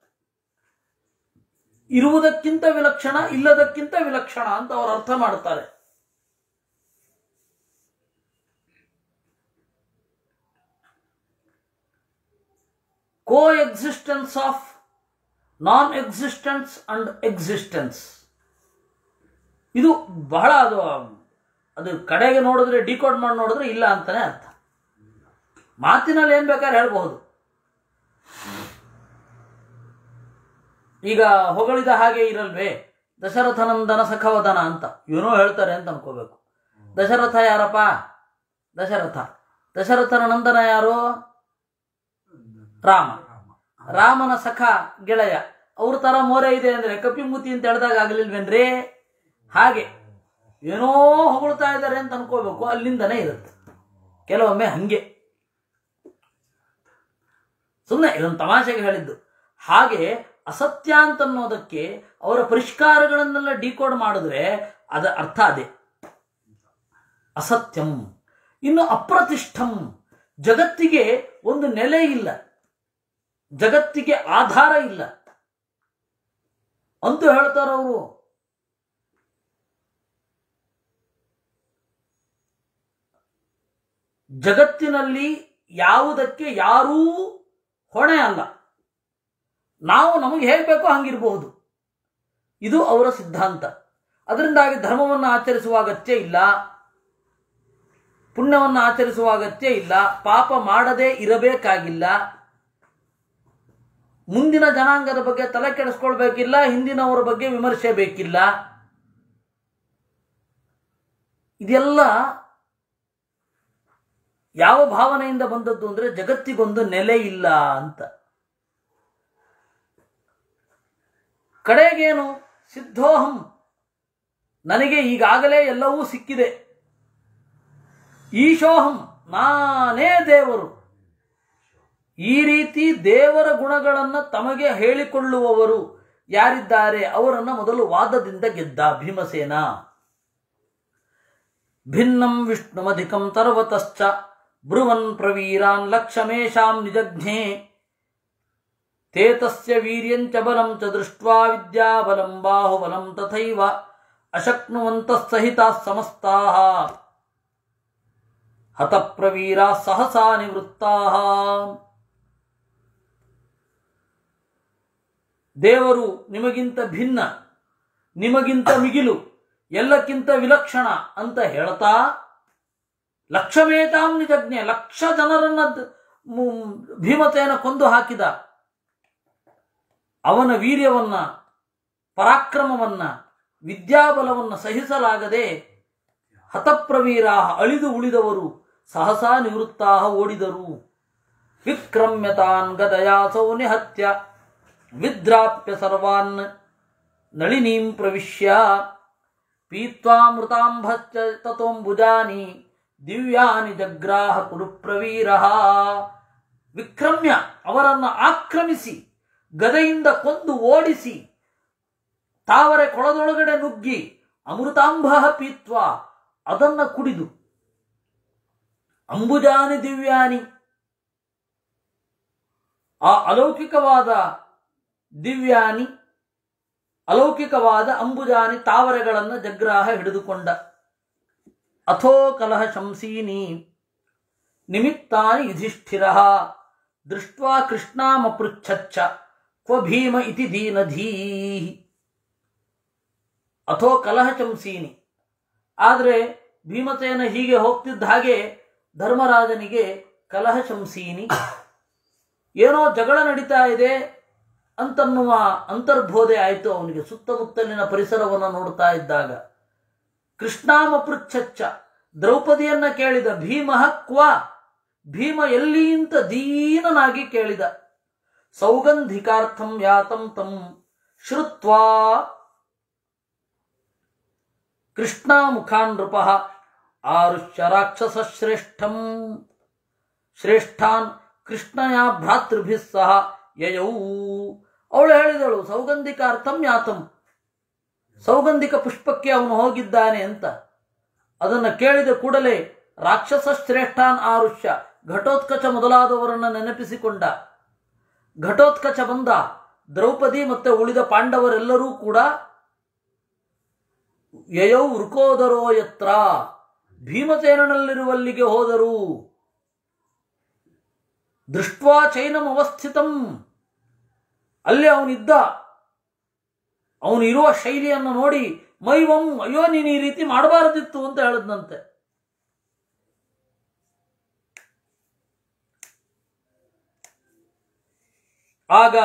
ಇರುವುದಕ್ಕಿಂತ ವಿಲಕ್ಷಣ ಇಲ್ಲದಕ್ಕಿಂತ ವಿಲಕ್ಷಣ ಅಂತ ಅವರು ಅರ್ಥ ಮಾಡ್ತಾರೆ co existence of non existence and existence ಇದು ಬಹಳ ಅದು ಅದು ಕಡೆಗೆ ನೋಡಿದ್ರೆ ಡಿಕೋಡ್ ಮಾಡಿ ನೋಡಿದ್ರೆ ಇಲ್ಲ ಅಂತಾನೆ ಅರ್ಥ ಮಾತಿನಲ್ಲಿ ಏನ್ ಬೇಕಾದ್ರೆ ಹೇಳ್ಬಹುದು ಈಗ ಹೊಗಳಿದ ಹಾಗೆ ಇರಲ್ವೇ ದಶರಥನಂದನ ಸಖವದನ ಅಂತ ಏನೋ ಹೇಳ್ತಾರೆ ಅಂತ ಅನ್ಕೋಬೇಕು ದಶರಥ ಯಾರಪ್ಪ ದಶರಥ ದಶರಥನ ನಂದನ ಯಾರು ರಾಮ ರಾಮನ ಸಖ ಗೆಳೆಯ ಅವ್ರ ತರ ಮೋರೆ ಇದೆ ಅಂದ್ರೆ ಕಪಿಮೂತಿ ಅಂತ ಹೇಳಿದಾಗ ಆಗ್ಲಿಲ್ವೇನ್ರಿ ಹಾಗೆ ಏನೋ ಹೊಗಳ್ತಾ ಇದ್ದಾರೆ ಅಂತ ಅನ್ಕೋಬೇಕು ಅಲ್ಲಿಂದನೇ ಇರುತ್ತೆ ಕೆಲವೊಮ್ಮೆ ಹಂಗೆ ಸುಮ್ಮನೆ ಇದೊಂದು ತಮಾಷೆಗೆ ಹೇಳಿದ್ದು ಹಾಗೆ ಅಸತ್ಯ ಅಂತನ್ನೋದಕ್ಕೆ ಅವರ ಪರಿಷ್ಕಾರಗಳನ್ನೆಲ್ಲ ಡಿಕೋಡ್ ಮಾಡಿದ್ರೆ ಅದ ಅರ್ಥ ಅದೇ ಅಸತ್ಯಂ ಇನ್ನು ಅಪ್ರತಿಷ್ಠಂ ಜಗತ್ತಿಗೆ ಒಂದು ನೆಲೆ ಇಲ್ಲ ಜಗತ್ತಿಗೆ ಆಧಾರ ಇಲ್ಲ ಅಂತೂ ಹೇಳ್ತಾರ ಅವರು ಜಗತ್ತಿನಲ್ಲಿ ಯಾವುದಕ್ಕೆ ಯಾರೂ ಹೊಣೆ ಅಲ್ಲ ನಾವು ನಮಗೆ ಹೇಗೆ ಬೇಕೋ ಹಂಗಿರಬಹುದು ಇದು ಅವರ ಸಿದ್ಧಾಂತ ಅದರಿಂದಾಗಿ ಧರ್ಮವನ್ನು ಆಚರಿಸುವ ಅಗತ್ಯ ಇಲ್ಲ ಪುಣ್ಯವನ್ನು ಆಚರಿಸುವ ಅಗತ್ಯ ಇಲ್ಲ ಪಾಪ ಮಾಡದೇ ಇರಬೇಕಾಗಿಲ್ಲ ಮುಂದಿನ ಜನಾಂಗದ ಬಗ್ಗೆ ತಲೆ ಕೆಡಿಸ್ಕೊಳ್ಬೇಕಿಲ್ಲ ಹಿಂದಿನವರ ಬಗ್ಗೆ ವಿಮರ್ಶೆ ಬೇಕಿಲ್ಲ ಇದೆಲ್ಲ ಯಾವ ಭಾವನೆಯಿಂದ ಬಂದದ್ದು ಅಂದ್ರೆ ಜಗತ್ತಿಗೊಂದು ನೆಲೆ ಇಲ್ಲ ಅಂತ ಕಡೆಗೇನು ಸಿದ್ಧೋಹಂ ನನಗೆ ಈಗಾಗಲೇ ಎಲ್ಲವೂ ಸಿಕ್ಕಿದೆ ಈಶೋಹಂ ನಾನೇ ದೇವರು ಈ ರೀತಿ ದೇವರ ಗುಣಗಳನ್ನು ತಮಗೆ ಹೇಳಿಕೊಳ್ಳುವವರು ಯಾರಿದ್ದಾರೆ ಅವರನ್ನ ಮೊದಲು ವಾದದಿಂದ ಗೆದ್ದ ಭೀಮಸೇನ ಭಿನ್ನಂ ವಿಷ್ಣುಮಧಿಕಂ ತರ್ವತಶ್ಚ ಬ್ರುವನ್ ಪ್ರವೀರಾನ್ ಲಕ್ಷಮೇಶಾಂ ನಿಜಜ್ಞೆ ತೇತಸ್ಯ ವೀರ್ಯಂಚ ಬಲಂ ಚ ದೃಷ್ಟ್ವಾ ವಿದ್ಯಾಬಲಂ ಬಾಹುಬಲಂ ತಥೈವ ಅಶಕ್ನುವಂತಃ ಸಹಿತಾಃ ಸಮಸ್ತಾಃ ಹತಪ್ರವೀರಾ ಸಹಸಾ ನಿವೃತ್ತಾಃ ದೇವರು ನಿಮಗಿಂತ ಭಿನ್ನ ನಿಮಗಿಂತ ಮಿಗಿಲು ಎಲ್ಲಕ್ಕಿಂತ ವಿಲಕ್ಷಣ ಅಂತ ಹೇಳ್ತಾ ಲಕ್ಷಮೇತಾಂ ನಿಜಜ್ಞೆ ಲಕ್ಷ ಜನರನ್ನ ದ- ಮು- ಭೀಮತೆಯನ್ನ ಕೊಂದು ಹಾಕಿದ ಅವನ ವೀರ್ಯವನ್ನ ಪರಾಕ್ರಮವನ್ನ ವಿದ್ಯಾಬಲವನ್ನ ಸಹಿಸಲಾಗದೆ ಹತಪ್ರವೀರಾ ಅಳಿದು ಉಳಿದವರು ಸಹಸಾ ನಿವೃತ್ತಾ ಓಡಿದರು ವಿಕ್ರಮ್ಯತಾನ್ ಗದಯಾಸೌ ನಿಹತ್ಯ ವಿದ್ರಾಪ್ಯ ಸರ್ವಾನ್ ನಳಿನೀಂ ಪ್ರವಿಶ್ಯ ಪೀತ್ವಾಮೃತಾಂಭಶ್ಚ ತತೋಂಬುಜಾನಿ ದಿವ್ಯಾನಿ ಜಗ್ರಾಹ ಕುರುಪ್ರವೀರ ವಿಕ್ರಮ್ಯ ಅವರನ್ನು ಆಕ್ರಮಿಸಿ ಗದೆಯಿಂದ ಕೊಂದು ಓಡಿಸಿ ತಾವರೆ ಕೊಳದೊಳಗಡೆ ನುಗ್ಗಿ ಅಮೃತಾಂಬ ಪೀತ್ವ ಅದನ್ನ ಕುಡಿದು ಅಂಬುಜಾನಿ ದಿವ್ಯಾನಿ ಆ ಅಲೌಕಿಕವಾದ ದಿವ್ಯಾನಿ ಅಲೌಕಿಕವಾದ ಅಂಬುಜಾನಿ ತಾವರೆಗಳನ್ನು ಜಗ್ರಾಹ ಹಿಡಿದುಕೊಂಡ ಅಥೋ ಕಲಹ ಶಂಸೀನಿ ನಿಮಿತ್ತಾನಿ ಯುಧಿಷ್ಠಿರ ದೃಷ್ಟ್ವಾ ಕೃಷ್ಣಾಮಪೃಚ್ಛಚ್ಚ ಕ್ವ ಭೀಮ ಇತಿ ದೀನಧೀ ಅಥೋ ಕಲಹ ಶಂಸೀನಿ ಆದರೆ ಭೀಮಸೇನ ಹೀಗೆ ಹೋಗ್ತಿದ್ದ ಹಾಗೆ ಧರ್ಮರಾಜನಿಗೆ ಕಲಹ ಶಂಸೀನಿ ಏನೋ ಜಗಳ ನಡೀತಾ ಇದೆ ಅಂತನ್ನುವ ಅಂತರ್ಬೋಧೆ ಆಯಿತು ಅವನಿಗೆ ಸುತ್ತಮುತ್ತಲಿನ ಪರಿಸರವನ್ನು ನೋಡ್ತಾ ಇದ್ದಾಗ ಕೃಷ್ಣಾಮ ಪೃಚ್ಛಚ್ಚ ದ್ರೌಪದಿಯನ್ನ ಕೇಳಿದ ಭೀಮ ಕ್ವ ಭೀಮ ಎಲ್ಲಿ ಅಂತ ದೀನನಾಗಿ ಕೇಳಿದ ಸೌಗಂಧಿಕಾರ್ಥಂ ಯಾತಂ ತಂ ಶ್ರುತ್ವಾ ಕೃಷ್ಣ ಮುಖಾನ್ ನೃಪ ಆರುಷ್ಯ ರಾಕ್ಷಸ ಶ್ರೇಷ್ಠಂ ಶ್ರೇಷ್ಠಾನ್ ಕೃಷ್ಣಯ ಭ್ರಾತೃಭಿ ಸಹ ಯಯೌ ಅವಳು ಹೇಳಿದಳು ಸೌಗಂಧಿಕಾರ್ಥಂ ಯಾತಂ ಸೌಗಂಧಿಕ ಪುಷ್ಪಕ್ಕೆ ಅವನು ಹೋಗಿದ್ದಾನೆ ಅಂತ ಅದನ್ನು ಕೇಳಿದ ಕೂಡಲೇ ರಾಕ್ಷಸ ಶ್ರೇಷ್ಠಾನ್ ಆರುಷ್ಯ ಘಟೋತ್ಕಚ ಮೊದಲಾದವರನ್ನು ನೆನಪಿಸಿಕೊಂಡ ಘಟೋತ್ಕಚ ಬಂದ ದ್ರೌಪದಿ ಮತ್ತೆ ಉಳಿದ ಪಾಂಡವರೆಲ್ಲರೂ ಕೂಡ ಯಯೌ ವೃಕೋದರೋ ಯತ್ರ ಭೀಮಸೇನನಲ್ಲಿರುವಲ್ಲಿಗೆ ಹೋದರು ದೃಷ್ಟ್ವಾ ಚೈನಂ ಅವಸ್ಥಿತಂ ಅಲ್ಲಿ ಅವನಿದ್ದ ಅವನು ಇರುವ ಶೈಲಿಯನ್ನು ನೋಡಿ ಮೈವಂ ಅಯ್ಯೋ ನೀನು ಈ ರೀತಿ ಮಾಡಬಾರದಿತ್ತು ಅಂತ ಹೇಳದ್ನಂತೆ ಆಗ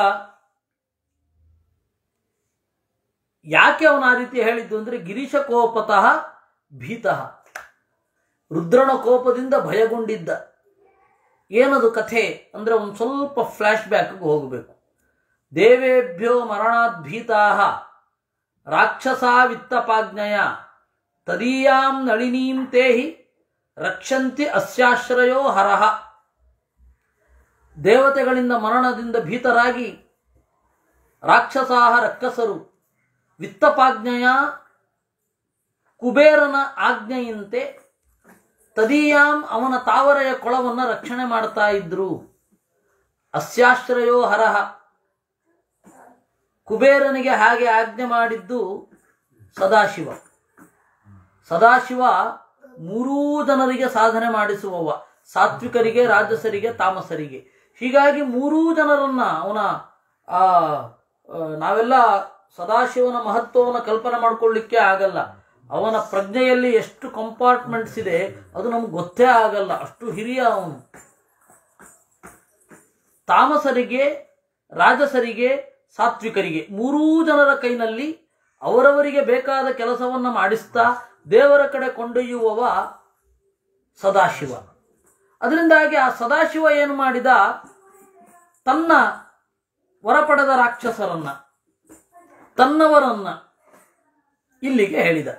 ಯಾಕೆ ಅವನು ಆ ರೀತಿ ಹೇಳಿದ್ದು ಅಂದ್ರೆ ಗಿರೀಶ ಕೋಪತಃ ಭೀತಃ ರುದ್ರನ ಕೋಪದಿಂದ ಭಯಗೊಂಡಿದ್ದ ಏನದು ಕಥೆ ಅಂದ್ರೆ ಒಂದು ಸ್ವಲ್ಪ ಫ್ಲಾಶ್ ಬ್ಯಾಕ್ಗೆ ಹೋಗಬೇಕು ದೇವೇಭ್ಯೋ ಮರಣಾತ್ ಭೀತಾ ರಾಕ್ಷಸಾ ವಿತ್ತಪಾಜ್ಞಯ ತದೀಯಾಂ ನಳಿನೀಂ ತೇಹಿ ರಕ್ಷಂತಿ ಅಸ್ಯಾಶ್ರಯೋ ಹರಹ ದೇವತೆಗಳಿಂದ ಮರಣದಿಂದ ಭೀತರಾಗಿ ರಾಕ್ಷಸಾಹ ರಕ್ಕಸರು ವಿತ್ತಪಾಜ್ಞೆಯ ಕುಬೇರನ ಆಜ್ಞೆಯಂತೆ ತದೀಯಾಂ ಅವನ ತಾವರೆಯ ಕೊಳವನ್ನು ರಕ್ಷಣೆ ಮಾಡ್ತಾ ಇದ್ರು ಅಸ್ಯಾಶ್ರಯೋ ಹರಹ ಕುಬೇರನಿಗೆ ಹಾಗೆ ಆಜ್ಞೆ ಮಾಡಿದ್ದು ಸದಾಶಿವ ಸದಾಶಿವ ಮೂರೂ ಜನರಿಗೆ ಸಾಧನೆ ಮಾಡಿಸುವವ ಸಾತ್ವಿಕರಿಗೆ ರಾಜಸರಿಗೆ ತಾಮಸರಿಗೆ ಹೀಗಾಗಿ ಮೂರೂ ಜನರನ್ನ ಅವನ ಆ ಆ, ನಾವೆಲ್ಲ ಸದಾಶಿವನ ಮಹತ್ವವನ್ನು ಕಲ್ಪನೆ ಮಾಡ್ಕೊಳ್ಳಿಕ್ಕೆ ಆಗಲ್ಲ ಅವನ ಪ್ರಜ್ಞೆಯಲ್ಲಿ ಎಷ್ಟು ಕಂಪಾರ್ಟ್ಮೆಂಟ್ಸ್ ಇದೆ ಅದು ನಮ್ಗೆ ಗೊತ್ತೇ ಆಗಲ್ಲ ಅಷ್ಟು ಹಿರಿಯ ಅವನು ತಾಮಸರಿಗೆ ರಾಜಸರಿಗೆ ಸಾತ್ವಿಕರಿಗೆ ಮೂರೂ ಜನರ ಕೈನಲ್ಲಿ ಅವರವರಿಗೆ ಬೇಕಾದ ಕೆಲಸವನ್ನು ಮಾಡಿಸ್ತಾ ದೇವರ ಕಡೆ ಕೊಂಡೊಯ್ಯುವವ ಸದಾಶಿವ ಅದರಿಂದಾಗಿ ಆ ಸದಾಶಿವ ಏನು ಮಾಡಿದ ತನ್ನ ವರಪಡೆದ ರಾಕ್ಷಸರನ್ನ ತನ್ನವರನ್ನ ಇಲ್ಲಿಗೆ ಹೇಳಿದ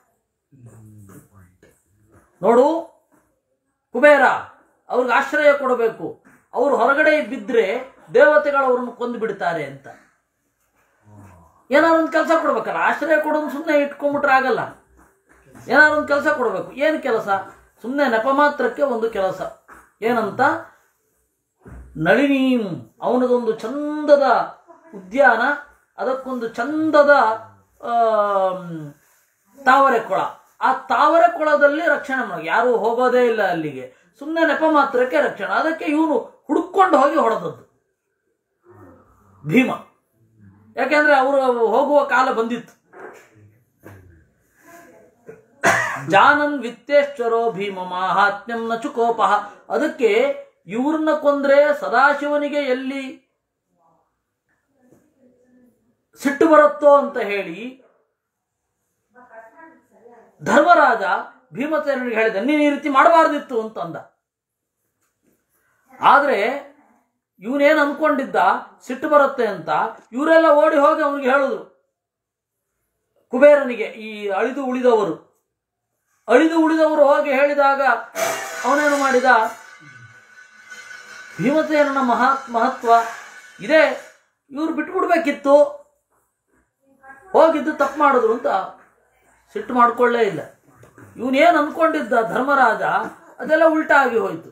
ನೋಡು ಕುಬೇರ ಅವ್ರಿಗೆ ಆಶ್ರಯ ಕೊಡಬೇಕು ಅವರು ಹೊರಗಡೆ ಬಿದ್ದರೆ ದೇವತೆಗಳು ಅವರನ್ನು ಕೊಂದು ಬಿಡ್ತಾರೆ ಅಂತ ಏನಾದ್ರು ಒಂದು ಕೆಲಸ ಕೊಡ್ಬೇಕಲ್ಲ ಆಶ್ರಯ ಕೊಡೋದು ಸುಮ್ಮನೆ ಇಟ್ಕೊಂಡ್ಬಿಟ್ರೆ ಆಗಲ್ಲ ಏನಾದ್ರು ಒಂದು ಕೆಲಸ ಕೊಡಬೇಕು ಏನು ಕೆಲಸ ಸುಮ್ಮನೆ ನೆಪ ಮಾತ್ರಕ್ಕೆ ಒಂದು ಕೆಲಸ ಏನಂತ ನಳಿನೀಂ ಅವನದೊಂದು ಚಂದದ ಉದ್ಯಾನ ಅದಕ್ಕೊಂದು ಚಂದದ ಆಮ್, ತಾವರೆ ಕೊಳ ಆ ತಾವರೆ ಕೊಳದಲ್ಲಿ ರಕ್ಷಣೆ ಮಾಡ ಯಾರು ಹೋಗೋದೇ ಇಲ್ಲ ಅಲ್ಲಿಗೆ ಸುಮ್ಮನೆ ನೆಪ ಮಾತ್ರಕ್ಕೆ ರಕ್ಷಣೆ ಅದಕ್ಕೆ ಇವನು ಹುಡುಕೊಂಡು ಹೋಗಿ ಹೊಡೆದದ್ದು ಭೀಮ ಯಾಕೆಂದ್ರೆ ಅವರು ಹೋಗುವ ಕಾಲ ಬಂದಿತ್ತು ಜಾನನ್ ವಿತ್ತೇಶ್ವರೋ ಭೀಮ ಮಾಹಾತ್ಮ್ಯಂ ನ ಚುಕೋಪ ಅದಕ್ಕೆ ಇವ್ರನ್ನ ಕೊಂದ್ರೆ ಸದಾಶಿವನಿಗೆ ಎಲ್ಲಿ ಸಿಟ್ಟು ಬರುತ್ತೋ ಅಂತ ಹೇಳಿ ಧರ್ಮರಾಜ ಭೀಮಸೇನಿಗೆ ಹೇಳಿದ ನೀನು ಈ ರೀತಿ ಮಾಡಬಾರ್ದಿತ್ತು ಅಂತ ಅಂದ ಆದ್ರೆ ಇವನೇನು ಅನ್ಕೊಂಡಿದ್ದ ಸಿಟ್ಟು ಬರುತ್ತೆ ಅಂತ ಇವರೆಲ್ಲ ಓಡಿ ಹೋಗಿ ಅವನಿಗೆ ಹೇಳಿದ್ರು ಕುಬೇರನಿಗೆ ಈ ಅಳಿದು ಉಳಿದವರು ಅಳಿದು ಉಳಿದವರು ಹೋಗಿ ಹೇಳಿದಾಗ ಅವನೇನು ಮಾಡಿದ ಭೀಮಸೇನನ ಮಹತ್ ಮಹತ್ವ ಇದೆ ಇವ್ರು ಬಿಟ್ಬಿಡ್ಬೇಕಿತ್ತು ಹೋಗಿದ್ದು ತಪ್ಪು ಮಾಡಿದ್ರು ಅಂತ ಸಿಟ್ಟು ಮಾಡ್ಕೊಳ್ಳೇ ಇಲ್ಲ ಇವನೇನು ಅನ್ಕೊಂಡಿದ್ದ ಧರ್ಮರಾಜ ಅದೆಲ್ಲ ಉಲ್ಟಾ ಆಗಿ ಹೋಯಿತು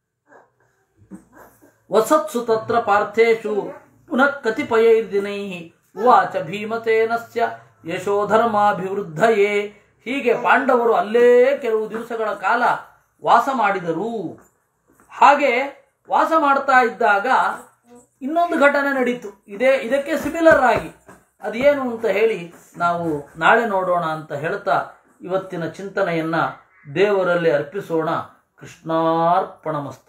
ವಸತ್ಸು ತತ್ರ ಪಾರ್ಥೇಶು ಪುನಃ ಕತಿಪಯೈರ್ದಿನೈ ಉವಾಚ ಭೀಮಸೇನಸ್ಯ ಯಶೋಧರ್ಮಾಭಿವೃದ್ಧಯೇ ಹೀಗೆ ಪಾಂಡವರು ಅಲ್ಲೇ ಕೆಲವು ದಿವಸಗಳ ಕಾಲ ವಾಸ ಮಾಡಿದರು ಹಾಗೆ ವಾಸ ಮಾಡ್ತಾ ಇದ್ದಾಗ ಇನ್ನೊಂದು ಘಟನೆ ನಡೀತು ಇದೇ ಇದಕ್ಕೆ ಸಿಮಿಲರ್ ಆಗಿ ಅದೇನು ಅಂತ ಹೇಳಿ ನಾವು ನಾಳೆ ನೋಡೋಣ ಅಂತ ಹೇಳ್ತಾ ಇವತ್ತಿನ ಚಿಂತನೆಯನ್ನ ದೇವರಲ್ಲಿ ಅರ್ಪಿಸೋಣ ಕೃಷ್ಣಾರ್ಪಣಮಸ್ತು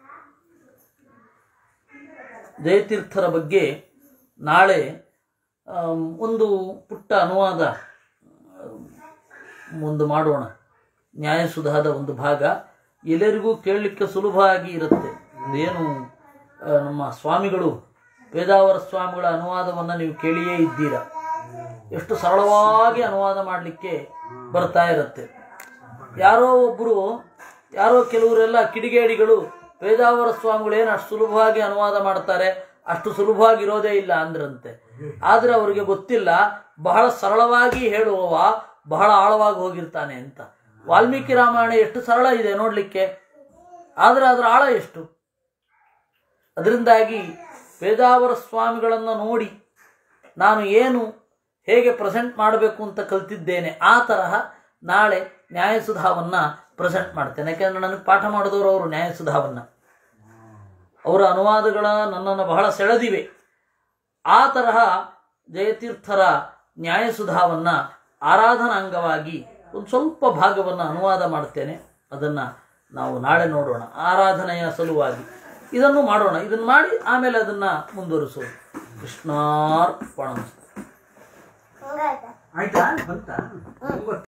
ಜಯತೀರ್ಥರ ಬಗ್ಗೆ ನಾಳೆ ಆಮ್, ಒಂದು ಪುಟ್ಟ ಅನುವಾದ ಆಮ್, ಒಂದು ಮಾಡೋಣ ನ್ಯಾಯಸುಧಾದ ಒಂದು ಭಾಗ ಎಲ್ಲರಿಗೂ ಕೇಳಲಿಕ್ಕೆ ಸುಲಭ ಆಗಿ ಇರುತ್ತೆ ಏನು ಆ, ನಮ್ಮ ಸ್ವಾಮಿಗಳು ವೇದಾವರ ಸ್ವಾಮಿಗಳ ಅನುವಾದವನ್ನು ನೀವು ಕೇಳಿಯೇ ಇದ್ದೀರಾ ಎಷ್ಟು ಸರಳವಾಗಿ ಅನುವಾದ ಮಾಡಲಿಕ್ಕೆ ಬರ್ತಾ ಇರುತ್ತೆ ಯಾರೋ ಒಬ್ಬರು ಯಾರೋ ಕೆಲವರೆಲ್ಲ ಕಿಡಿಗೇಡಿಗಳು ವೇದಾವರ ಸ್ವಾಮಿಗಳು ಏನು ಅಷ್ಟು ಸುಲಭವಾಗಿ ಅನುವಾದ ಮಾಡ್ತಾರೆ ಅಷ್ಟು ಸುಲಭವಾಗಿ ಇರೋದೇ ಇಲ್ಲ ಅಂದ್ರಂತೆ ಆದರೆ ಅವರಿಗೆ ಗೊತ್ತಿಲ್ಲ ಬಹಳ ಸರಳವಾಗಿ ಹೇಳುವವ ಬಹಳ ಆಳವಾಗಿ ಹೋಗಿರ್ತಾನೆ ಅಂತ ವಾಲ್ಮೀಕಿ ರಾಮಾಯಣ ಎಷ್ಟು ಸರಳ ಇದೆ ನೋಡಲಿಕ್ಕೆ ಆದರೆ ಅದರ ಆಳ ಎಷ್ಟು ಅದರಿಂದಾಗಿ ವೇದಾವರ ಸ್ವಾಮಿಗಳನ್ನು ನೋಡಿ ನಾನು ಏನು ಹೇಗೆ ಪ್ರೆಸೆಂಟ್ ಮಾಡಬೇಕು ಅಂತ ಕಲ್ತಿದ್ದೇನೆ ಆ ತರಹ ನಾಳೆ ನ್ಯಾಯಸುಧಾವನ್ನು ಪ್ರೆಸೆಂಟ್ ಮಾಡ್ತೇನೆ ಯಾಕೆಂದ್ರೆ ನನಗೆ ಪಾಠ ಮಾಡಿದವರು ಅವರು ನ್ಯಾಯಸುಧಾವನ್ನು ಅವರ ಅನುವಾದಗಳ ನನ್ನನ್ನು ಬಹಳ ಸೆಳೆದಿವೆ ಆ ತರಹ ಜಯತೀರ್ಥರ ನ್ಯಾಯಸುಧಾವನ್ನು ಆರಾಧನಾಂಗವಾಗಿ ಒಂದು ಸ್ವಲ್ಪ ಭಾಗವನ್ನು ಅನುವಾದ ಮಾಡ್ತೇನೆ ಅದನ್ನು ನಾವು ನಾಳೆ ನೋಡೋಣ ಆರಾಧನೆಯ ಸಲುವಾಗಿ ಇದನ್ನು ಮಾಡೋಣ ಇದನ್ನು ಮಾಡಿ ಆಮೇಲೆ ಅದನ್ನು ಮುಂದುವರಿಸೋಣ ಕೃಷ್ಣಾರ್ಪಣ ಆಯ್ತಾ ಬಂತಾ